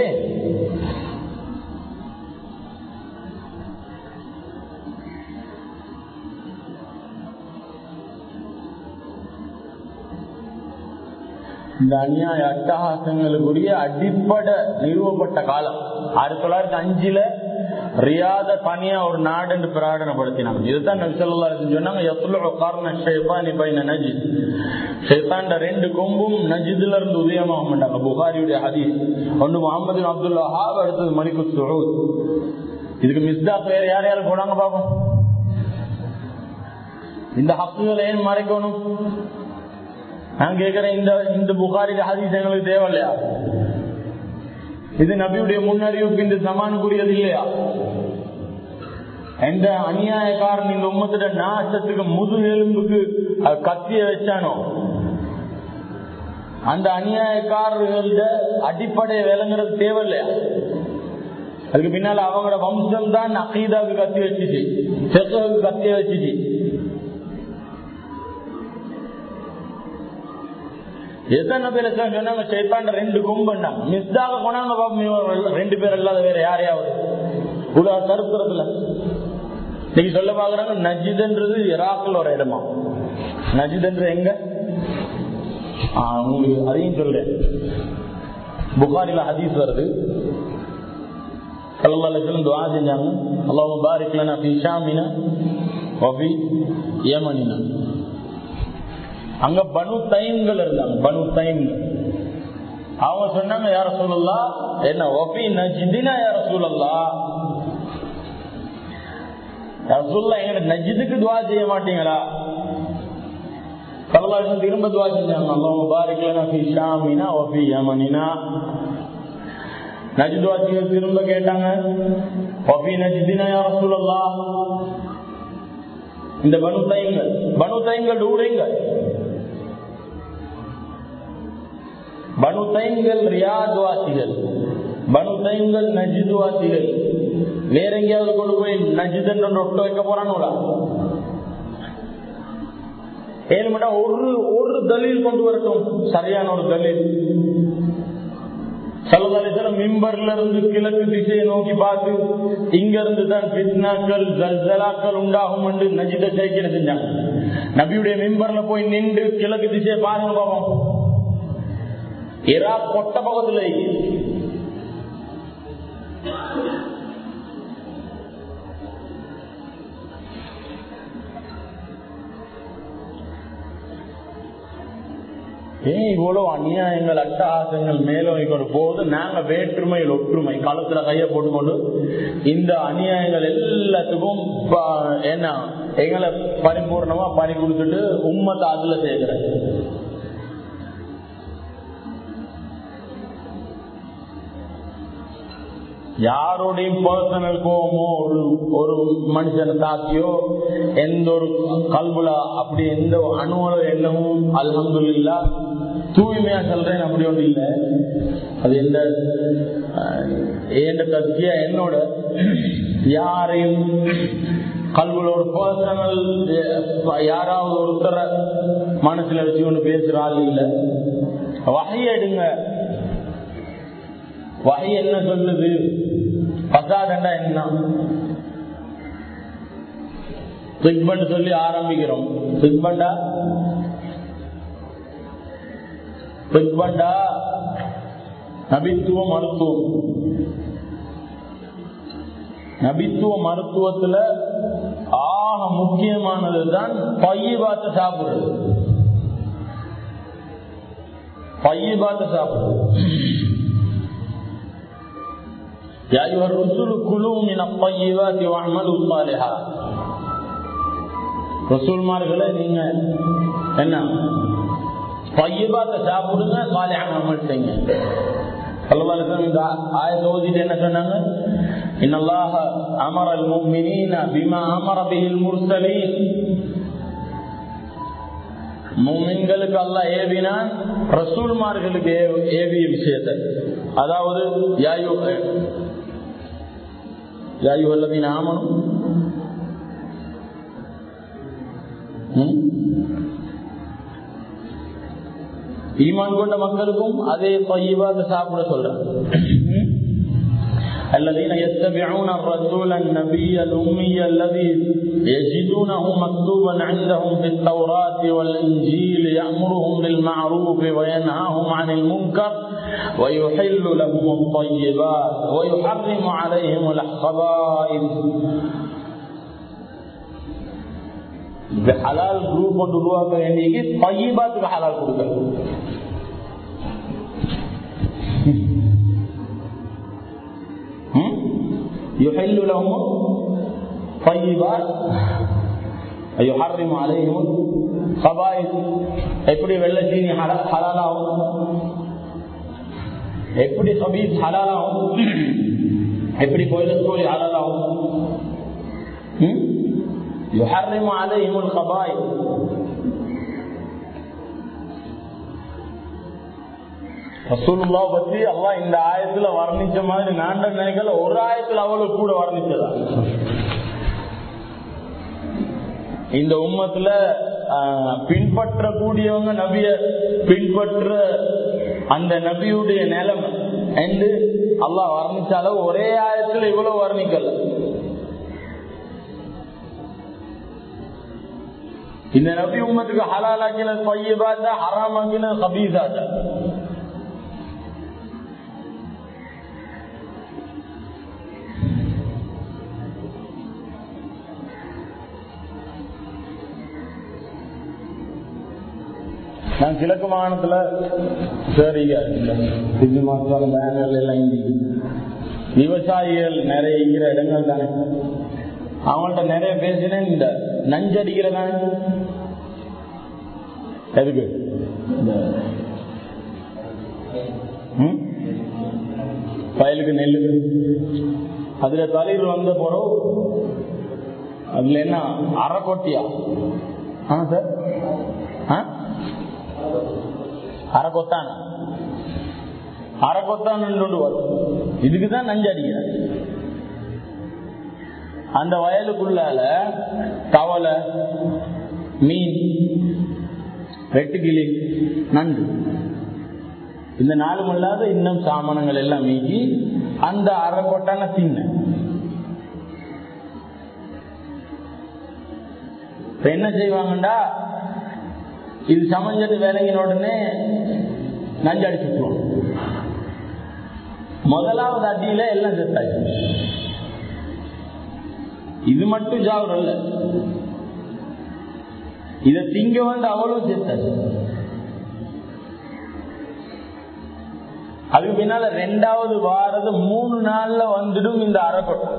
இந்த அநியாய அட்டகாசங்களுக்குரிய அடிப்படை நிறுவப்பட்ட காலம் ஆயிரத்தி தொள்ளாயிரத்தி அஞ்சுல ரியாத தனியா ஒரு நாடு என்று பிரகடனப்படுத்தினாங்க இதுதான் நபி ஸல்லல்லாஹு அலைஹி வஸல்லம் சொன்னாங்க யத்லுஉ கர்ன ஷைத்தானி பைன நஜித் ஷைத்தான்ட ரெண்டு கொம்பும் நஜித்ல இருந்து உதயமாக மாட்டாங்க புகாரியுடைய ஹதீஸ் ஒன்னு முகமது பின் அப்துல் வஹாப் அடுத்தது மலிக்கு சுஹூத் இதுக்கு மிஸ்தாக் வேற யார் யாரும் போனாங்க பாப்போம் இந்த ஹக்குகளை ஏன் மறைக்கணும் நான் கேட்கிறேன் இந்த இந்த புகாரி ஹதீஸ் எங்களுக்கு தேவையில்லையா இது நபியுடைய முன்னறிவுக்கு இந்த சமானுக்குரியது இல்லையா எந்த அநியாயக்காரன் இந்த உம்மத்திட நாசத்துக்கு முதுகு எலும்புக்கு கத்திய வச்சானோ அந்த அநியாயக்காரர்கள அடிப்படை விளங்குறது தேவையில்லையா அதுக்கு பின்னால அவங்களோட வம்சம் தான் அகீதாவுக்கு கத்தி வச்சுச்சு செத்துவுக்கு கத்திய வச்சுச்சு எத்தனை பேர் சொன்னாங்க சைத்தாண்ட ரெண்டு கொம்புண்டாங்க மிஸ்தாக கொண்டாங்க ரெண்டு பேர் இல்லாத வேற யாரையாவது உலக சரித்திரத்துல நீங்க சொல்ல பாக்குறாங்க நஜிதன்றது இராக்கில் ஒரு இடமா நஜிதன்றது எங்க உங்களுக்கு அதையும் சொல்றேன் புகாரில ஹதீஸ் வருது கல்லல்லாலும் துவா செஞ்சாங்க அல்லாஹ் பாரிக்லனா ஃபி ஷாமினா வஃபி யமனினா அங்க பனு தைன்கள் இருந்தாங்க பனு தைன்கள் அவங்க சொன்னாங்க யார சொல்லலாம் என்ன ஒபி நஜிதினா யார சொல்லலாம் ரசூல்லா எங்க நஜிதுக்கு துவா செய்ய மாட்டீங்களா சல்லல்லாஹு திரும்ப துவா செஞ்சாங்க அல்லாஹ் பாரிக் லனா ஃபீ ஷாமினா வ ஃபீ யமனினா நஜித் வாசிகள் திரும்ப கேட்டாங்க வ ஃபீ நஜிதினா யா ரசூலல்லாஹ் இந்த பனு தைங்கள் பனு தைங்கள் ஊரைங்கள் பனு தைங்கள் ரியாத் வாசிகள் பனு தைங்கள் நஜித் வாசிகள் வேற எங்கேயாவது கொண்டு போய் நஜித் என்ற ஒட்ட வைக்க போறானுடா ஏழு மட்டும் ஒரு ஒரு தலீல் கொண்டு வரட்டும் சரியான ஒரு தலீல் சலதாலேஸ்வரம் மிம்பர்ல இருந்து கிழக்கு திசையை நோக்கி பார்த்து இங்க இருந்து தான் பித்னாக்கள் ஜல்சலாக்கள் உண்டாகும் என்று நஜித சேர்க்கிற செஞ்சாங்க நபியுடைய மிம்பர்ல போய் நின்று கிழக்கு திசையை பாருங்க பாப்போம் ஈராக் பொட்ட பக்கத்துல ஏன் இவ்வளவு அநியாயங்கள் அட்டகாசங்கள் மேலும் போது நாங்க வேற்றுமையில் ஒற்றுமை களத்துல கைய போட்டுக்கொண்டு இந்த அநியாயங்கள் எல்லாத்துக்கும் என்ன எங்களை பரிபூர்ணமா பறி கொடுத்துட்டு உண்மத்தை அதுல சேர்க்கிறேன் யாரோடையும் பர்சனல் கோவமோ ஒரு ஒரு மனுஷனை தாக்கியோ எந்த ஒரு கல்புல அப்படி எந்த அணுவலோ எண்ணமும் அல்ஹம்து இல்லா தூய்மையா சொல்றேன் அப்படி ஒன்றும் இல்லை அது எந்த எந்த கட்சியா என்னோட யாரையும் கல்வில ஒரு பர்சனல் யாராவது ஒருத்தர மனசுல வச்சு ஒண்ணு பேசுற ஆள் இல்லை வகையெடுங்க வகை என்ன சொல்லுது பசாதண்டா என்ன ட்ரிக்மெண்ட் சொல்லி ஆரம்பிக்கிறோம் ட்ரிக்மெண்டா ட்ரிக்மெண்டா நபித்துவ மருத்துவம் நபித்துவ மருத்துவத்துல ஆக முக்கியமானது தான் பையபாத்த சாப்பிடுறது பையபாத்த சாப்பிடுறது يا أيها الرسل كلوا من الطيبات واعملوا صالحا ரசூல்மார்களே நீங்க என்ன பையபாத்த சாப்பிடுங்க சாலையான அமல் செய்யுங்க சொல்லவாலும் இந்த ஆயத்தை ஓதிட்டு என்ன சொன்னாங்க இன்னல்லாஹ அமர المؤمنين بما امر به المرسلين மூமின்களுக்கு அல்லாஹ் ஏவினான் ரசூல்மார்களுக்கு ஏவிய விஷயத்தை அதாவது யாயு யாயு அல்லதின் ஆமனும் ஈமான் கொண்ட மக்களுக்கும் அதே பையவாத சாப்பிட சொல்றாங்க الذين يتبعون الرسول النبي الأمي الذي يجدونه مكتوبا عندهم في التوراة والإنجيل يأمرهم بالمعروف وينهاهم عن المنكر ويحل لهم الطيبات ويحرم عليهم الخبائث ஹலால் குரூப் ஒன்று உருவாக்க வேண்டிய பையபாத்துக்கு ஹலால் கொடுக்கணும் يحل لهم طيبات ஐயோ ஹர்ரிம் அலையும் கபாய் எப்படி வெள்ள சீனி ஹலாலாகும் எப்படி கபீஸ் ஹலாலாகும் எப்படி கொலஸ்ட்ரோல் ஹலாலாகும் يحرم عليهم الخبائث ரசூலுல்லா பத்தி அல்லா இந்த ஆயத்துல வர்ணிச்ச மாதிரி நாண்ட நினைக்கல ஒரு ஆயத்துல அவ்வளவு கூட வர்ணிச்சதா இந்த உம்மத்துல பின்பற்றக்கூடியவங்க நபிய பின்பற்ற அந்த நபியுடைய நிலைமை என்று அல்லாஹ் வர்ணிச்சாலும் ஒரே ஆயத்துல இவ்வளவு வர்ணிக்கல இந்த நபி உம்மத்துக்கு ஹலாலாக்கினது பையபாத்தா ஹராமாக்கினது கபீசாத்தா நான் கிழக்கு மாகாணத்துல சரிங்க சிந்து மாசம் பேனர்கள் எல்லாம் இந்தி விவசாயிகள் நிறைய இருக்கிற இடங்கள் தானே அவங்கள்ட்ட நிறைய பேசினேன் இந்த நஞ்சடிக்கிறதானே எதுக்கு வயலுக்கு நெல்லுக்கு அதுல தலையில் வந்த போறோம் அதுல என்ன அரை கொட்டியா ஆ சார் அரை கொத்தான அரை கொத்தான் வரும் இதுக்குதான் நஞ்சு அடிக்கிறேன் அந்த வயலுக்குள்ளால கவலை மீன் வெட்டுக்கிளி நண்டு இந்த நாளும் இல்லாத இன்னும் சாமானங்கள் எல்லாம் மீக்கி அந்த அரை கொட்டான தின்ன என்ன செய்வாங்கண்டா இது சமைஞ்சது விளங்கின உடனே நஞ்சு அடிச்சுட்டுருவோம் முதலாவது அடியில எல்லாம் செத்தாச்சு இது மட்டும் ஜாவரம் இல்ல இத திங்க வந்து அவளும் செத்தாச்சு அதுக்கு பின்னால ரெண்டாவது வாரது மூணு நாள்ல வந்துடும் இந்த அரைக்கொட்டை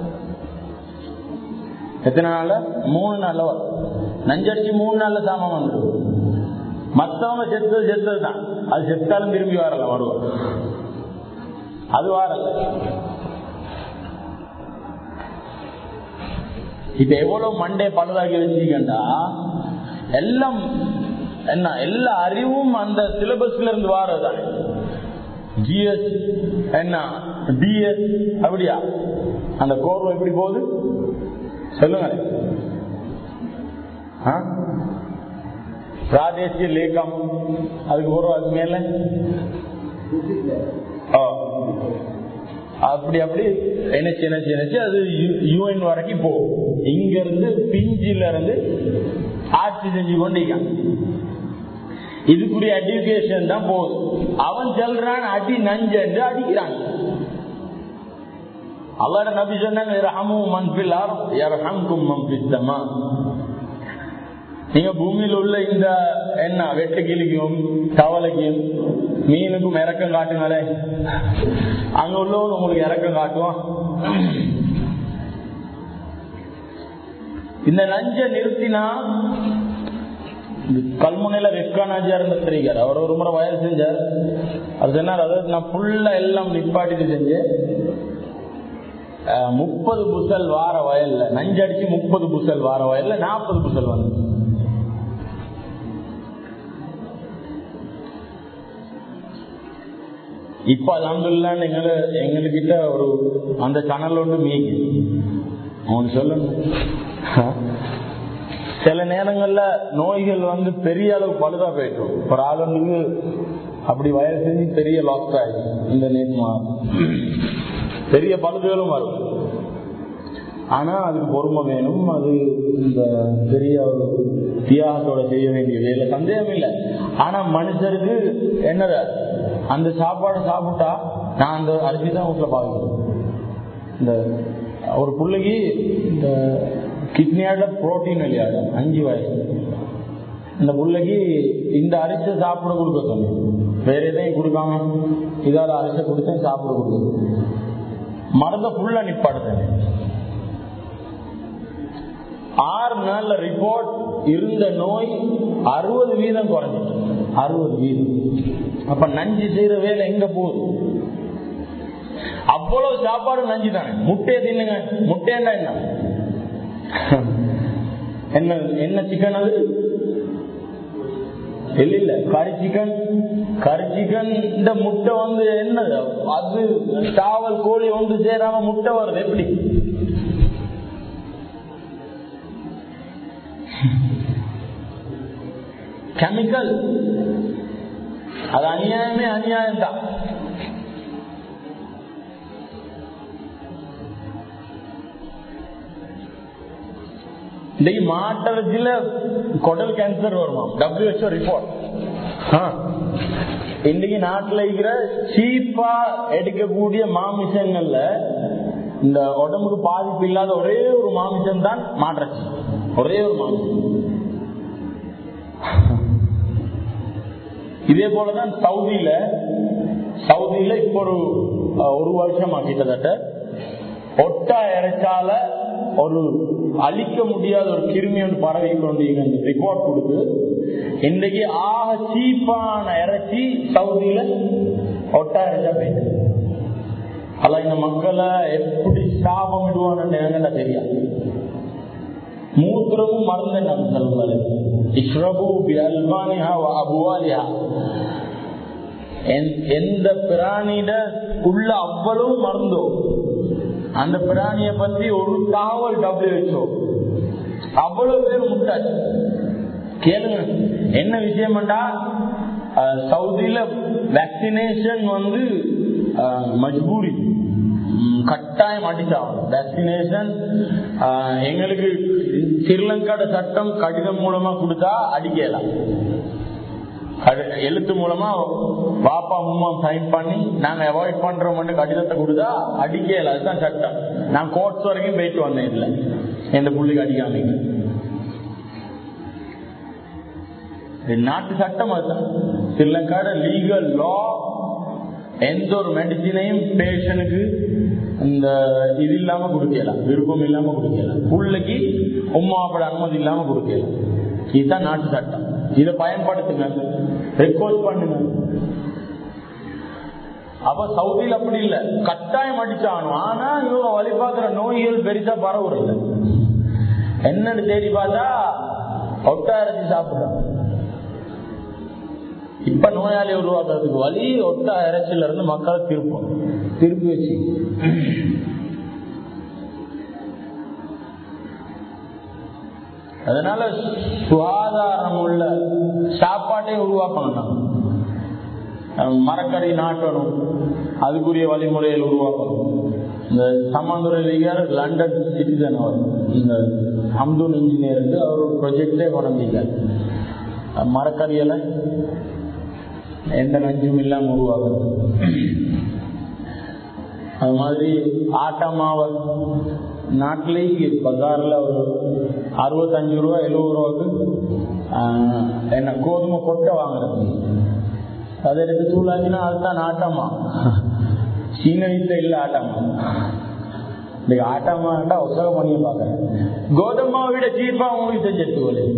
எத்தனை நாள்ல மூணு நாள்ல வரும் நஞ்சடிச்சு மூணு நாள்ல சாமம் வந்துடும் மத்தவங்க செத்தது செத்தது தான் அது செத்தாலும் திரும்பி வரல வருவோம் அது வரல இப்ப எவ்வளவு மண்டே பழுதாக்கி வச்சிருக்கா எல்லாம் என்ன எல்லா அறிவும் அந்த சிலபஸ்ல இருந்து வாரதான் ஜிஎஸ் என்ன டிஎஸ் அப்படியா அந்த கோர்வை எப்படி போகுது சொல்லுங்க பிராதேசிய லேக்கம் அதுக்கு ஒரு அது மேல அப்படி அப்படி நினைச்சு நினைச்சு நினைச்சு அது யூஎன் வரைக்கும் போகும் இங்க இருந்து பிஞ்சில இருந்து ஆட்சி செஞ்சு கொண்டிருக்கான் இதுக்குரிய எஜுகேஷன் தான் போகுது அவன் சொல்றான் அடி நஞ்சு அடிக்கிறான் அல்லாட நபி சொன்னாங்க நீங்க பூமியில் உள்ள இந்த என்ன வெட்டுக்கிளிக்கும் தவளைக்கும் மீனுக்கும் இறக்கம் காட்டுங்களே அங்க உள்ளவங்க உங்களுக்கு இறக்கம் காட்டுவான் இந்த நஞ்ச நிறுத்தினா கல்முனையில வெக்கானாஜியா இருந்த தெரியார் அவர் ஒரு முறை வயல் செஞ்சார் அது சொன்னார் அதாவது நான் ஃபுல்லா எல்லாம் நிப்பாட்டிட்டு செஞ்சேன் முப்பது புசல் வார வயல்ல நஞ்சடிச்சு முப்பது புசல் வார வயல்ல நாற்பது புசல் வந்து இப்ப அலமதுல்லான்னு எங்களை எங்ககிட்ட ஒரு அந்த சேனல் ஒன்று மீக்கு அவனு சொல்லணும் சில நேரங்கள்ல நோய்கள் வந்து பெரிய அளவு பழுதா போயிட்டோம் ஒரு ஆளுங்களுக்கு அப்படி வயசு செஞ்சு பெரிய லாஸ் ஆயிடுச்சு இந்த நேற்று பெரிய பழுதுகளும் வரும் ஆனா அதுக்கு பொறுமை வேணும் அது இந்த பெரிய ஒரு தியாகத்தோட செய்ய வேண்டிய வேலை சந்தேகம் இல்லை ஆனா மனுஷருக்கு என்னத அந்த சாப்பாடு சாப்பிட்டா நான் அந்த அரிசி தான் வீட்டுல பாக்குறேன் இந்த ஒரு பிள்ளைக்கு இந்த கிட்னியாட புரோட்டீன் வெளியாட அஞ்சு வயசு இந்த பிள்ளைக்கு இந்த அரிசை சாப்பிட கொடுக்க சொன்னேன் வேற எதையும் கொடுக்காம இதால அரிசை கொடுத்தேன் சாப்பிட கொடுக்க மருந்த புள்ள நிப்பாடுத்தேன் ஆறு நாள்ல ரிப்போர்ட் இருந்த நோய் அறுபது வீதம் குறைஞ்சிட்டு அறுபது வீதம் அப்ப நஞ்சு செய்யற வேலை எங்க போகுது அவ்வளவு சாப்பாடு நஞ்சு தானே முட்டையை தின்னுங்க முட்டையண்டா என்ன என்ன என்ன சிக்கன் அது இல்ல இல்ல கறி சிக்கன் கறி சிக்கன் இந்த முட்டை வந்து என்னது அது சாவல் கோழி ஒன்று சேராம முட்டை வருது எப்படி கெமிக்கல் அது அநியாயமே அநியாயம் தான் இன்னைக்கு மாட்டவச்சில குடல் கேன்சர் வருமா டபிள்யூஹெச்ஓ ரிப்போர்ட் இன்னைக்கு நாட்டில் இருக்கிற சீப்பா எடுக்கக்கூடிய மாமிசங்கள்ல இந்த உடம்புக்கு பாதிப்பு இல்லாத ஒரே ஒரு மாமிசம் தான் மாற்றச்சி ஒரே ஒரு மாமிசம் இதே போலதான் சவுதியில சவுதியில இப்போ ஒரு ஒரு வருஷமா கிட்டத்தட்ட ஒட்டா இறைச்சால ஒரு அழிக்க முடியாத ஒரு கிருமி ஒன்று பரவி கொண்டு ரிப்போர்ட் கொடுத்து இன்றைக்கு ஆக சீப்பான இறைச்சி சவுதியில ஒட்டா இறைச்சா போயிட்டு அல்ல இந்த மக்களை எப்படி சாபம் விடுவான்னு என்கிட்ட தெரியாது மூத்திரமும் மறந்து நம்ம சொல்லுவாரு இஸ்ரபு அல்பானியா அபுவாலியா எந்த பிராணியிட உள்ள அவ்வளவு மறந்தோ அந்த பிராணிய பத்தி ஒரு தகவல் டபிள்யூஹெச்ஓ அவ்வளவு பேர் முட்டாச்சு கேளுங்க என்ன விஷயம்டா சவுதியில வேக்சினேஷன் வந்து மஜ்பூரி கட்டாயம் அடிச்சாகணும் வேக்சினேஷன் எங்களுக்கு ஸ்ரீலங்காட சட்டம் கடிதம் மூலமா கொடுத்தா அடிக்கலாம் எழுத்து மூலமா பாப்பா அம்மா சைன் பண்ணி நாங்க அவாய்ட் பண்றோம் கடிதத்தை கொடுத்தா அடிக்கல அதுதான் சட்டம் நான் கோர்ட்ஸ் வரைக்கும் போயிட்டு வந்தேன் இதுல எந்த புள்ளிக்கு அடிக்காமீங்க நாட்டு சட்டம் அதுதான் ஸ்ரீலங்காட லீகல் லா எந்த ஒரு மெடிசினையும் பேஷனுக்கு இந்த இது இல்லாம கொடுக்கலாம் விருப்பம் இல்லாம கொடுக்கலாம் பிள்ளைக்கு உமாவோட அனுமதி இல்லாம கொடுக்கலாம் இதுதான் நாட்டு சட்டம் இதை பயன்படுத்துங்க ரெக்வஸ்ட் பண்ணுங்க அப்ப சவுதியில் அப்படி இல்ல கட்டாயம் அடிச்சாகணும் ஆனா இவங்க வழி பார்க்கிற நோய்கள் பெருசா பரவுறது என்னன்னு தேடி பார்த்தா ஒட்டாயிரத்தி சாப்பிடுறாங்க இப்ப நோயாளி உருவாக்குறதுக்கு வழி ஒட்ட இறைச்சில இருந்து மக்களை திருப்போம் திருப்பி வச்சு அதனால சுகாதாரம் உள்ள சாப்பாட்டையும் உருவாக்கணும் மரக்கறி நாட்டணும் அதுக்குரிய வழிமுறைகள் உருவாக்கணும் இந்த சமாந்துறையில லண்டன் சிட்டிசன் அவர் இந்த அம்தூன் இன்ஜினியருக்கு அவர் ஒரு ப்ரொஜெக்டே கொண்டிருக்கார் மரக்கறியெல்லாம் எந்த நஞ்சும் இல்லாம உருவாகுது அது மாதிரி ஆட்டமாவை நாட்டிலேயே பஜார்ல ஒரு அறுபத்தஞ்சு ரூபா எழுபது ரூபாய்க்கு என்ன கோதுமை கொட்டை வாங்குறது அதை எடுத்து தூளாக்கினா அதுதான் ஆட்டமா சீன வீட்டுல இல்ல ஆட்டமா இந்த ஆட்டமாட்டா உற்சாக பண்ணி பாக்குறேன் கோதுமாவை விட சீப்பா உங்களுக்கு செஞ்சு எடுத்துக்கோல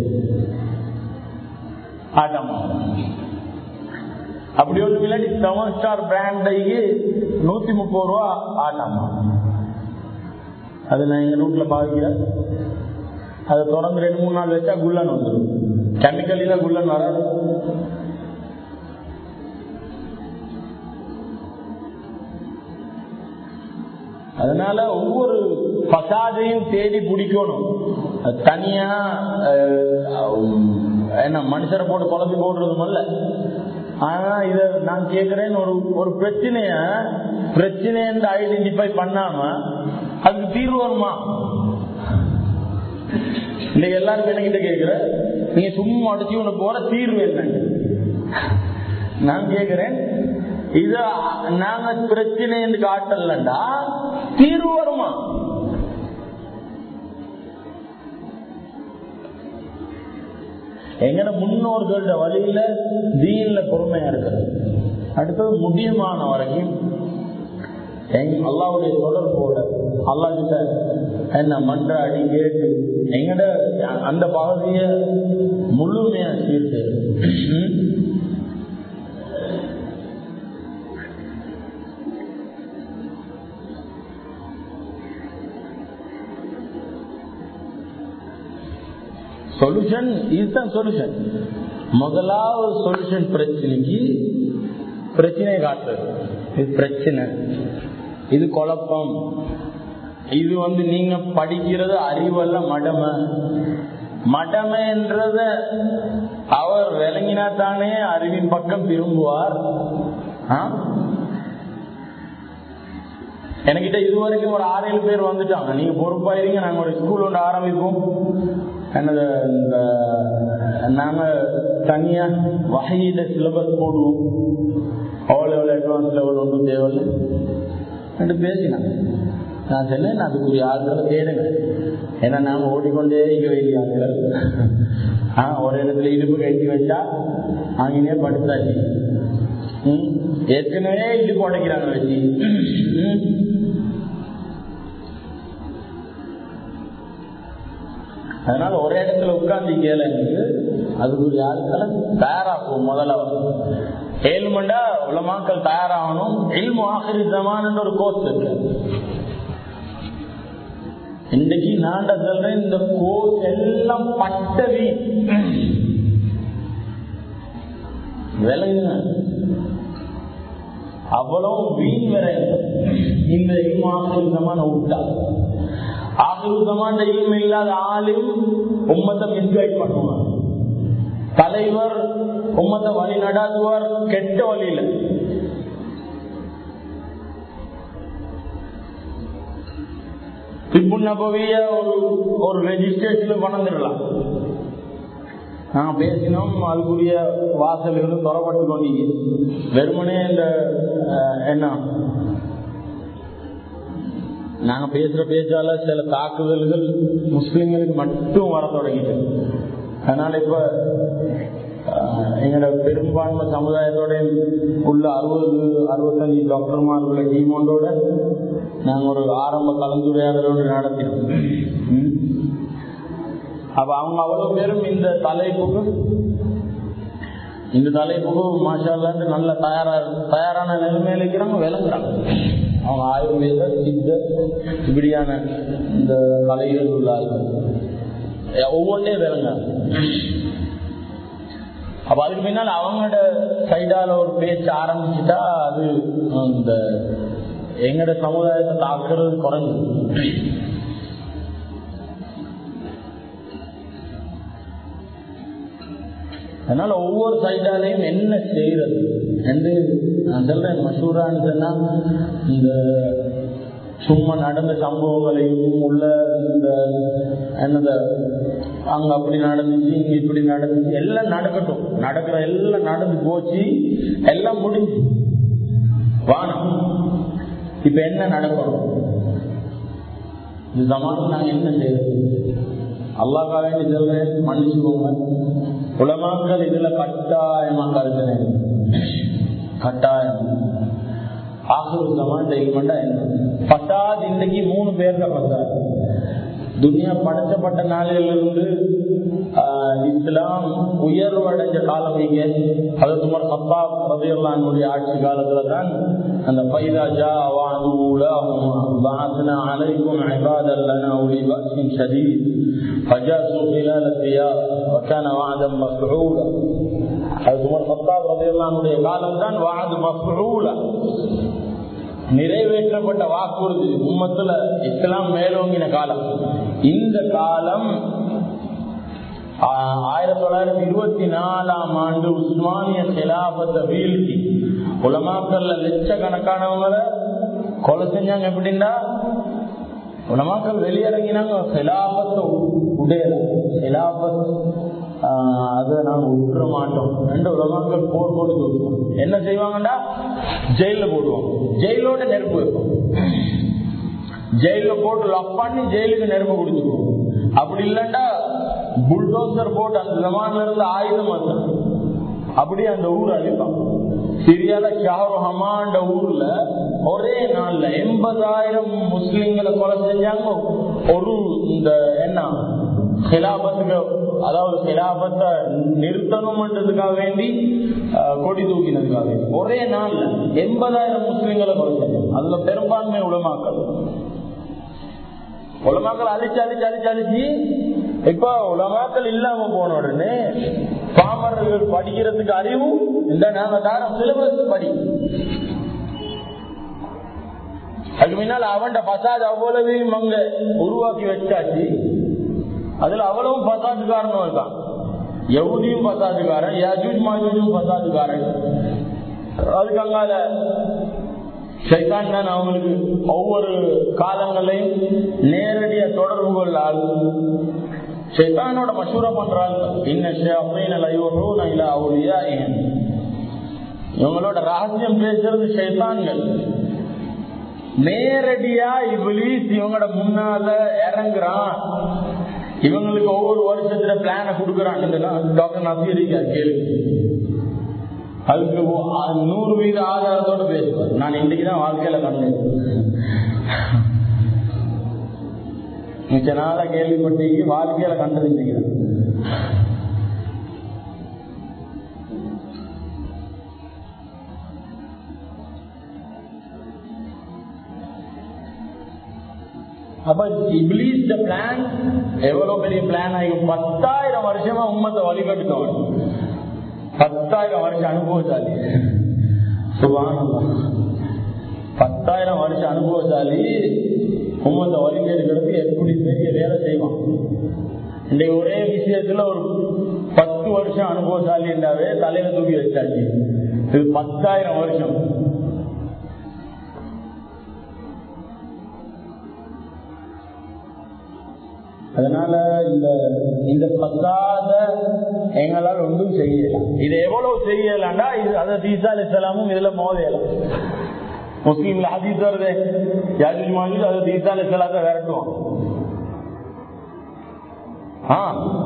ஆட்டமா அப்படி ஒன்று இல்லாட்டி செவன் ஸ்டார் பிராண்டைக்கு நூத்தி முப்பது ரூபா ஆட்டாமா அது நான் எங்க ரூட்ல பாவிக்கிறேன் அதை தொடர்ந்து ரெண்டு மூணு நாள் வச்சா குள்ளன் வந்துடும் கெமிக்கலில குள்ளன் வராது அதனால ஒவ்வொரு பசாதையும் தேடி பிடிக்கணும் தனியா என்ன மனுஷரை போட்டு குழம்பு போடுறதும் அல்ல ஆனா இத நான் கேக்குறேன் ஒரு ஒரு பிரச்சனைய பிரச்சனை ஐடென்டிஃபை பண்ணாம அதுக்கு தீர்வு வருமா இன்னைக்கு எல்லாரும் என்கிட்ட கேக்குற நீங்க சும்மா அடிச்சு உனக்கு போற தீர்வு என்ன நான் கேக்குறேன் இத நாங்க பிரச்சனை என்று காட்டலண்டா தீர்வு வருமா எங்கட முன்னோர்களோட வழியில தீன்ல பொறுமையா இருக்கிறது அடுத்தது முடியுமான வரைக்கும் அல்லாவுடைய தொடர்போட அல்லா கிட்ட என்ன மன்றாடி கேட்டு எங்கட அந்த பகுதிய முழுமையா சீர்த்து சொல்யூஷன் இதுதான் சொல்யூஷன் முதலாவது சொல்யூஷன் பிரச்சனைக்கு பிரச்சனையை காட்டுறது இது பிரச்சனை இது குழப்பம் இது வந்து நீங்க படிக்கிறது அறிவல்ல மடமை மடமைன்றத அவர் விளங்கினா தானே அறிவின் பக்கம் திரும்புவார் என்கிட்ட இதுவரைக்கும் ஒரு ஆறு ஏழு பேர் வந்துட்டாங்க நீங்க பொறுப்பாயிருங்க நாங்க ஒரு ஸ்கூல் ஒன்று ஆரம்பிப்போம் என்னது இந்த நாங்க தனியா வகையில சிலபஸ் போடுவோம் அவ்வளோ எவ்வளோ அட்வான்ஸ் லெவல் ஒன்றும் தேவையில்லை ரெண்டு பேசினாங்க நான் சொன்னேன் அதுக்குரிய ஆட்களை தேடுங்க ஏன்னா நாம ஓடிக்கொண்டே இருக்க வேண்டிய ஆட்கள் ஆ ஒரு இடத்துல இடுப்பு கட்டி வச்சா அங்கேயே படுத்தாச்சு ஏற்கனவே இடுப்பு உடைக்கிறாங்க வச்சு அதனால ஒரு இடத்துல உட்கார்ந்து கேளுங்க அதுக்குரிய ஆட்களை தயாராக்கும் முதல்ல ஏழு மண்டா உலமாக்கள் தயாராகணும் எல்மு ஆசிரி ஜமான் ஒரு கோர்ஸ் இருக்கு இன்னைக்கு நான் சொல்றேன் இந்த கோர்ஸ் எல்லாம் பட்டவி விலங்குங்க அவ்வளவு வீண் வர இந்த இல்மாசிரிசமான விட்டா ஆசிரிசமான இல்ம இல்லாத ஆளும் உம்மத்தை மிஸ்கைட் பண்ணுவாங்க தலைவர் உம்மத்தை வழி நடாத்துவார் கெட்ட வழியில திப்பு நபவிய ஒரு ஒரு ரெஜிஸ்ட்ரேஷன் கொண்டிடலாம் நாங்க பேசினோம் அதுக்குரிய வாசல் இருந்து தொடரப்பட்டு கொண்டீங்க வெறுமனே இந்த என்ன நாங்க பேசுற பேச்சால சில தாக்குதல்கள் முஸ்லிம்களுக்கு மட்டும் வர தொடங்கிட்டு அதனால இப்ப எங்களோட பெரும்பான்மை சமுதாயத்தோட உள்ள அறுபது அறுபத்தஞ்சு டாக்டர்மார்கள டீமோண்டோட நாங்க ஒரு ஆரம்ப கலந்துரையாடல் ஒன்று நடத்தினோம் அப்ப அவங்க அவ்வளவு பேரும் இந்த தலைப்புக்கு இந்த தலைப்புக்கு மாஷால்லாண்டு நல்ல தயாரா தயாரான நிலைமையில இருக்கிறாங்க விளங்குறாங்க அவங்க ஆயுர்வேத சித்த இப்படியான இந்த கலைகள் உள்ள ஆய்வு ஒவ்வொன்றே விளங்குறாங்க அப்ப அதுக்கு பின்னால் அவங்களோட சைடால ஒரு பேச்சு ஆரம்பிச்சுட்டா அது இந்த எங்கட சமுதாயத்தை தாக்குறது குறைஞ்சு அதனால ஒவ்வொரு சைடாலையும் என்ன செய்யறது என்று நான் சொல்றேன் மசூரான்னு சொன்னா இந்த சும்மா நடந்த சம்பவங்களையும் உள்ள இந்த என்னத அங்க அப்படி நடந்துச்சு இங்க இப்படி நடந்துச்சு எல்லாம் நடக்கட்டும் நடக்கிற எல்லாம் நடந்து போச்சு எல்லாம் முடிஞ்சு வானம் இப்ப என்ன நடக்கணும் இந்த சமாளம் நாங்க என்ன செய்யறது அல்லாக்கா வேண்டி சொல்றேன் மன்னிச்சுக்கோங்க உலமாக்கள் இதுல கட்டாயமா கருதுனே கட்டாயம் ஆகுரு சமான் செய்யமாட்டா என்ன பத்தாது இன்னைக்கு மூணு பேர் தான் பத்தாது துனியா படைச்சப்பட்ட நாளிலிருந்து இஸ்லாம் உயர்வடைஞ்ச காலம் இங்க அது சுமார் சப்பா ரதியல்லானுடைய ஆட்சி காலத்துல தான் அந்த பைதா ஜா வாதுனா அலைக்கும் عبادا لنا أولي بأس شديد فجاسوا خلال الديار وكان وعدا مفعولا அது சுமார் சத்தாப் ரதியல்லானுடைய காலம் தான் வாது மஃபூலா நிறைவேற்றப்பட்ட வாக்குறுதி உம்மத்துல இஸ்லாம் மேலோங்கின காலம் இந்த காலம் ஆயிரத்தி தொள்ளாயிரத்தி இருபத்தி நாலாம் ஆண்டு உஸ்மானிய சிலாபத்தை வீழ்த்தி உலமாக்கல்ல லட்சக்கணக்கானவங்களை கொலை செஞ்சாங்க எப்படின்னா உலமாக்கள் வெளியிறங்கினாங்க சிலாபத்தை உடையல சிலாபத் அதை நாங்க விட்டுற மாட்டோம் ரெண்டு உலமாக்கள் போர் போட்டு என்ன செய்வாங்கடா ஜெயில போடுவோம் ஜெயிலோட நெருப்பு வைப்போம் ஜெயில போட்டு லாக் பண்ணி ஜெயிலுக்கு நெருப்பு கொடுத்துருவோம் அப்படி இல்லைண்டா புல்டோசர் போட்டு அந்த ஜமான்ல இருந்து ஆயுதம் வந்தான் அப்படியே அந்த ஊர் அழிப்பான் சிரியால ஷாரு ஹமாண்ட ஊர்ல ஒரே நாள்ல எண்பதாயிரம் முஸ்லிம்களை கொலை செஞ்சாங்க ஒரு இந்த என்ன ஹிலாபத்துக்கு அதாவது ஹிலாபத்தை நிறுத்தணும்ன்றதுக்காக வேண்டி கொடி தூக்கினதுக்காக வேண்டி ஒரே நாள்ல எண்பதாயிரம் முஸ்லிம்களை கொலை செஞ்சாங்க அதுல பெரும்பான்மை உலமாக்கள் உலமாக்கள் அழிச்சு அழிச்சு அழிச்சு அழிச்சு இப்ப உலமாக்கள் இல்லாம போன உடனே பாமரர்கள் படிக்கிறதுக்கு அறிவும் இந்த நாங்க தாரம் சிலபஸ் படி அதுக்கு முன்னால் அவன்ட பசாத் அவ்வளவையும் அங்க உருவாக்கி வச்சாச்சு அதுல அவ்வளவும் பசாதுக்காரனும் இருக்கான் எவுதியும் பசாதுக்காரன் யஜூஜ் மாஜூஜும் பசாதுக்காரன் அதுக்கு அங்கால சைத்தான் தான் அவங்களுக்கு ஒவ்வொரு காலங்களையும் நேரடியா தொடர்பு கொள்ளால் சைத்தானோட மசூரா பண்றாள் இவங்களோட ரகசியம் பேசுறது சைத்தான்கள் நேரடியா இவளீஸ் இவங்களோட முன்னால இறங்குறான் இவங்களுக்கு ஒவ்வொரு வருஷத்துல பிளான கொடுக்குறான் டாக்டர் நசீரிக்கா கேள்வி அதுக்கு நூறு வீத ஆதாரத்தோட பேசுவார் நான் இன்னைக்குதான் வாழ்க்கையில கண்டேன் மிச்ச நாள கேள்விப்பட்டு வாழ்க்கையில கண்டது இன்னைக்கு அப்ப இப்ளீஸ் பிளான் எவ்வளவு பெரிய பிளான் ஆகும் பத்தாயிரம் வருஷமா உம்மத்தை வழிகட்டுத்தவன் பத்தாயிரம் வருஷம் அனுபவசாலி சுபானந்தா பத்தாயிரம் வருஷம் அனுபவசாலி உம்மத்தை வழிகெடுக்கிறது எப்படி பெரிய வேலை செய்வான் இன்றைக்கு ஒரே விஷயத்துல ஒரு பத்து வருஷம் அனுபவசாலி என்றாவே தலையில தூக்கி வச்சாச்சு இது பத்தாயிரம் வருஷம் அதனால இந்த இந்த பத்தாத எங்களால் ஒன்றும் செய்யலாம் இது எவ்வளவு செய்யலாம்டா இது அதை தீசா அலிசலாமும் இதுல மோதையலாம் முஸ்லீம்ல ஹதீஸ் வருது யாஜூஜ் மாஜூஜ் அதை தீசா அலிசலாத்தை விரட்டுவோம் ஆ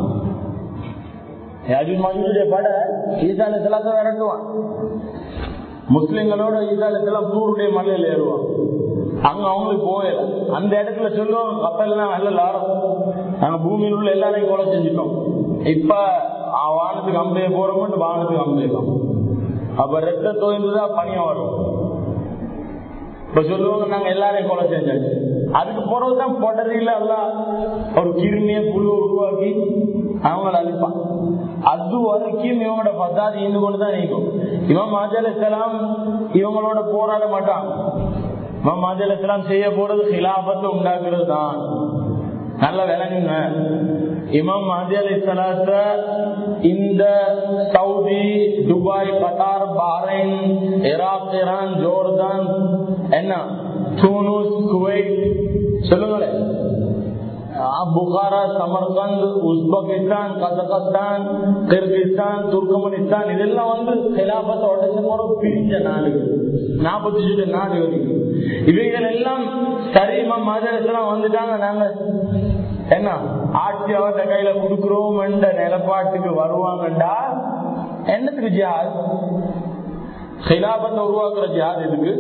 யாஜூஜ் மாஜூஜுடைய பட ஈசா அலிசலாத்தை விரட்டுவான் முஸ்லிம்களோட ஈசா அலிசலாம் தூருடைய மலையில் ஏறுவான் அங்க அவங்களுக்கு போயல அந்த இடத்துல சொல்லுவாங்க கப்பல்லாம் நல்ல லாரம் நாங்க பூமியில் உள்ள எல்லாரையும் கொலை செஞ்சுட்டோம் இப்ப வானத்துக்கு அம்பைய போறோம் வானத்துக்கு அம்பையலாம் அப்ப ரத்த தோய்ந்துதான் பணியா வரும் இப்ப சொல்லுவாங்க நாங்க எல்லாரையும் கொலை செஞ்சாச்சு அதுக்கு பிறகுதான் பொடரியில எல்லாம் ஒரு கிருமிய புழு உருவாக்கி அவங்கள அழிப்பான் அது வரைக்கும் இவங்களோட பத்தாது இருந்து கொண்டுதான் நீக்கும் இவன் மாஜாலாம் இவங்களோட போராட மாட்டான் மாஜலாம் செய்ய போறது ஹிலாபத்தை உண்டாக்குறது தான் நல்ல விளங்குங்க இமாம் மாதி அலி சலாத்த இந்த Saudi Dubai Qatar Bahrain Iraq Iran Jordan என்ன தூனூஸ் குவைத் சொல்லுங்களேன் Bukhara Samarkand Uzbekistan Kazakhstan Kyrgyzstan Turkmenistan இதெல்லாம் வந்து ஹிலாபத்தை உடச்ச போற பிரிஞ்ச நாடுகள் நாற்பத்தி எட்டு நாடுகள் இவைகள் எல்லாம் சரிமா மதரசெல்லாம் வந்துட்டாங்க நாங்க என்ன ஆட்சி அவர்கிட்ட கையில கொடுக்கிறோம் என்ற நிலப்பாட்டுக்கு வருவாங்கண்டா என்னத்துக்கு ஜிஹாத் ஹிலாபத்தை உருவாக்குற ஜிஹாத் எதுக்கு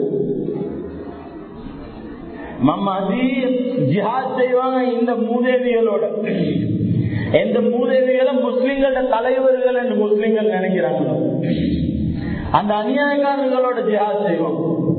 மம்மதி ஜிஹாத் செய்வாங்க இந்த மூதேவிகளோட எந்த மூதேவிகளும் முஸ்லிம்களோட தலைவர்கள் என்று முஸ்லிம்கள் நினைக்கிறாங்களோ அந்த அநியாயக்காரர்களோட ஜிஹாத் செய்வோம்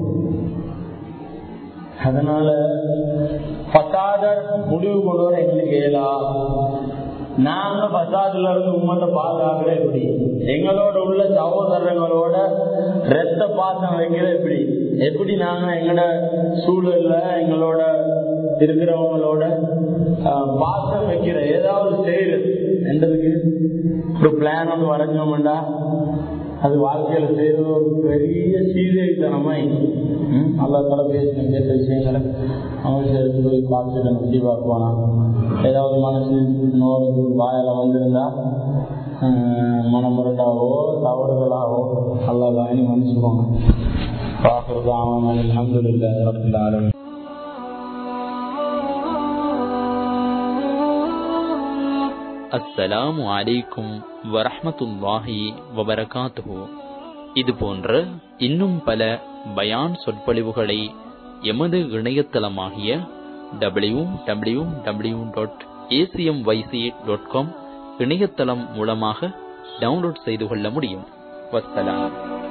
அதனால பத்தாதர் முடிவு கொண்டு வர எங்களுக்கு ஏலா நாங்க பசாதுல இருந்து உம்மத்தை பாதுகாக்கிற எப்படி எங்களோட உள்ள சகோதரங்களோட ரத்த பாசம் வைக்கிற எப்படி எப்படி நாங்க எங்களோட சூழல்ல எங்களோட இருக்கிறவங்களோட பாசம் வைக்கிற ஏதாவது செய்யறது என்றதுக்கு ஒரு பிளான் ஒன்று வரைஞ்சோம்டா அது வாழ்க்கையில செய்யறது ஒரு பெரிய சீரியத்தனமா அல்லா தலை பேசின பேச விஷயங்களை அவங்க போய் பார்த்துட்டு நசீவாக்குவானா ஏதாவது மனசு நோடு வாயில வந்திருந்தா மனமுரட்டாவோ தவறுகளாவோ அல்லா வாங்கி மன்னிச்சுக்கோங்க வாக்குறதாமன் அலமதுல்லா ரபில் ஆலமின் அஸ்ஸலாமு அலைக்கும் வரஹமத்துல்லாஹி வபரகாத்துஹு இது போன்ற இன்னும் பல பயான் சொற்பொழிவுகளை எமது இணையதளமாகிய W W W dot ACM YC dot com இணையதளம் மூலமாக டவுன்லோட் செய்து கொள்ள முடியும் வஸ்ஸலாம்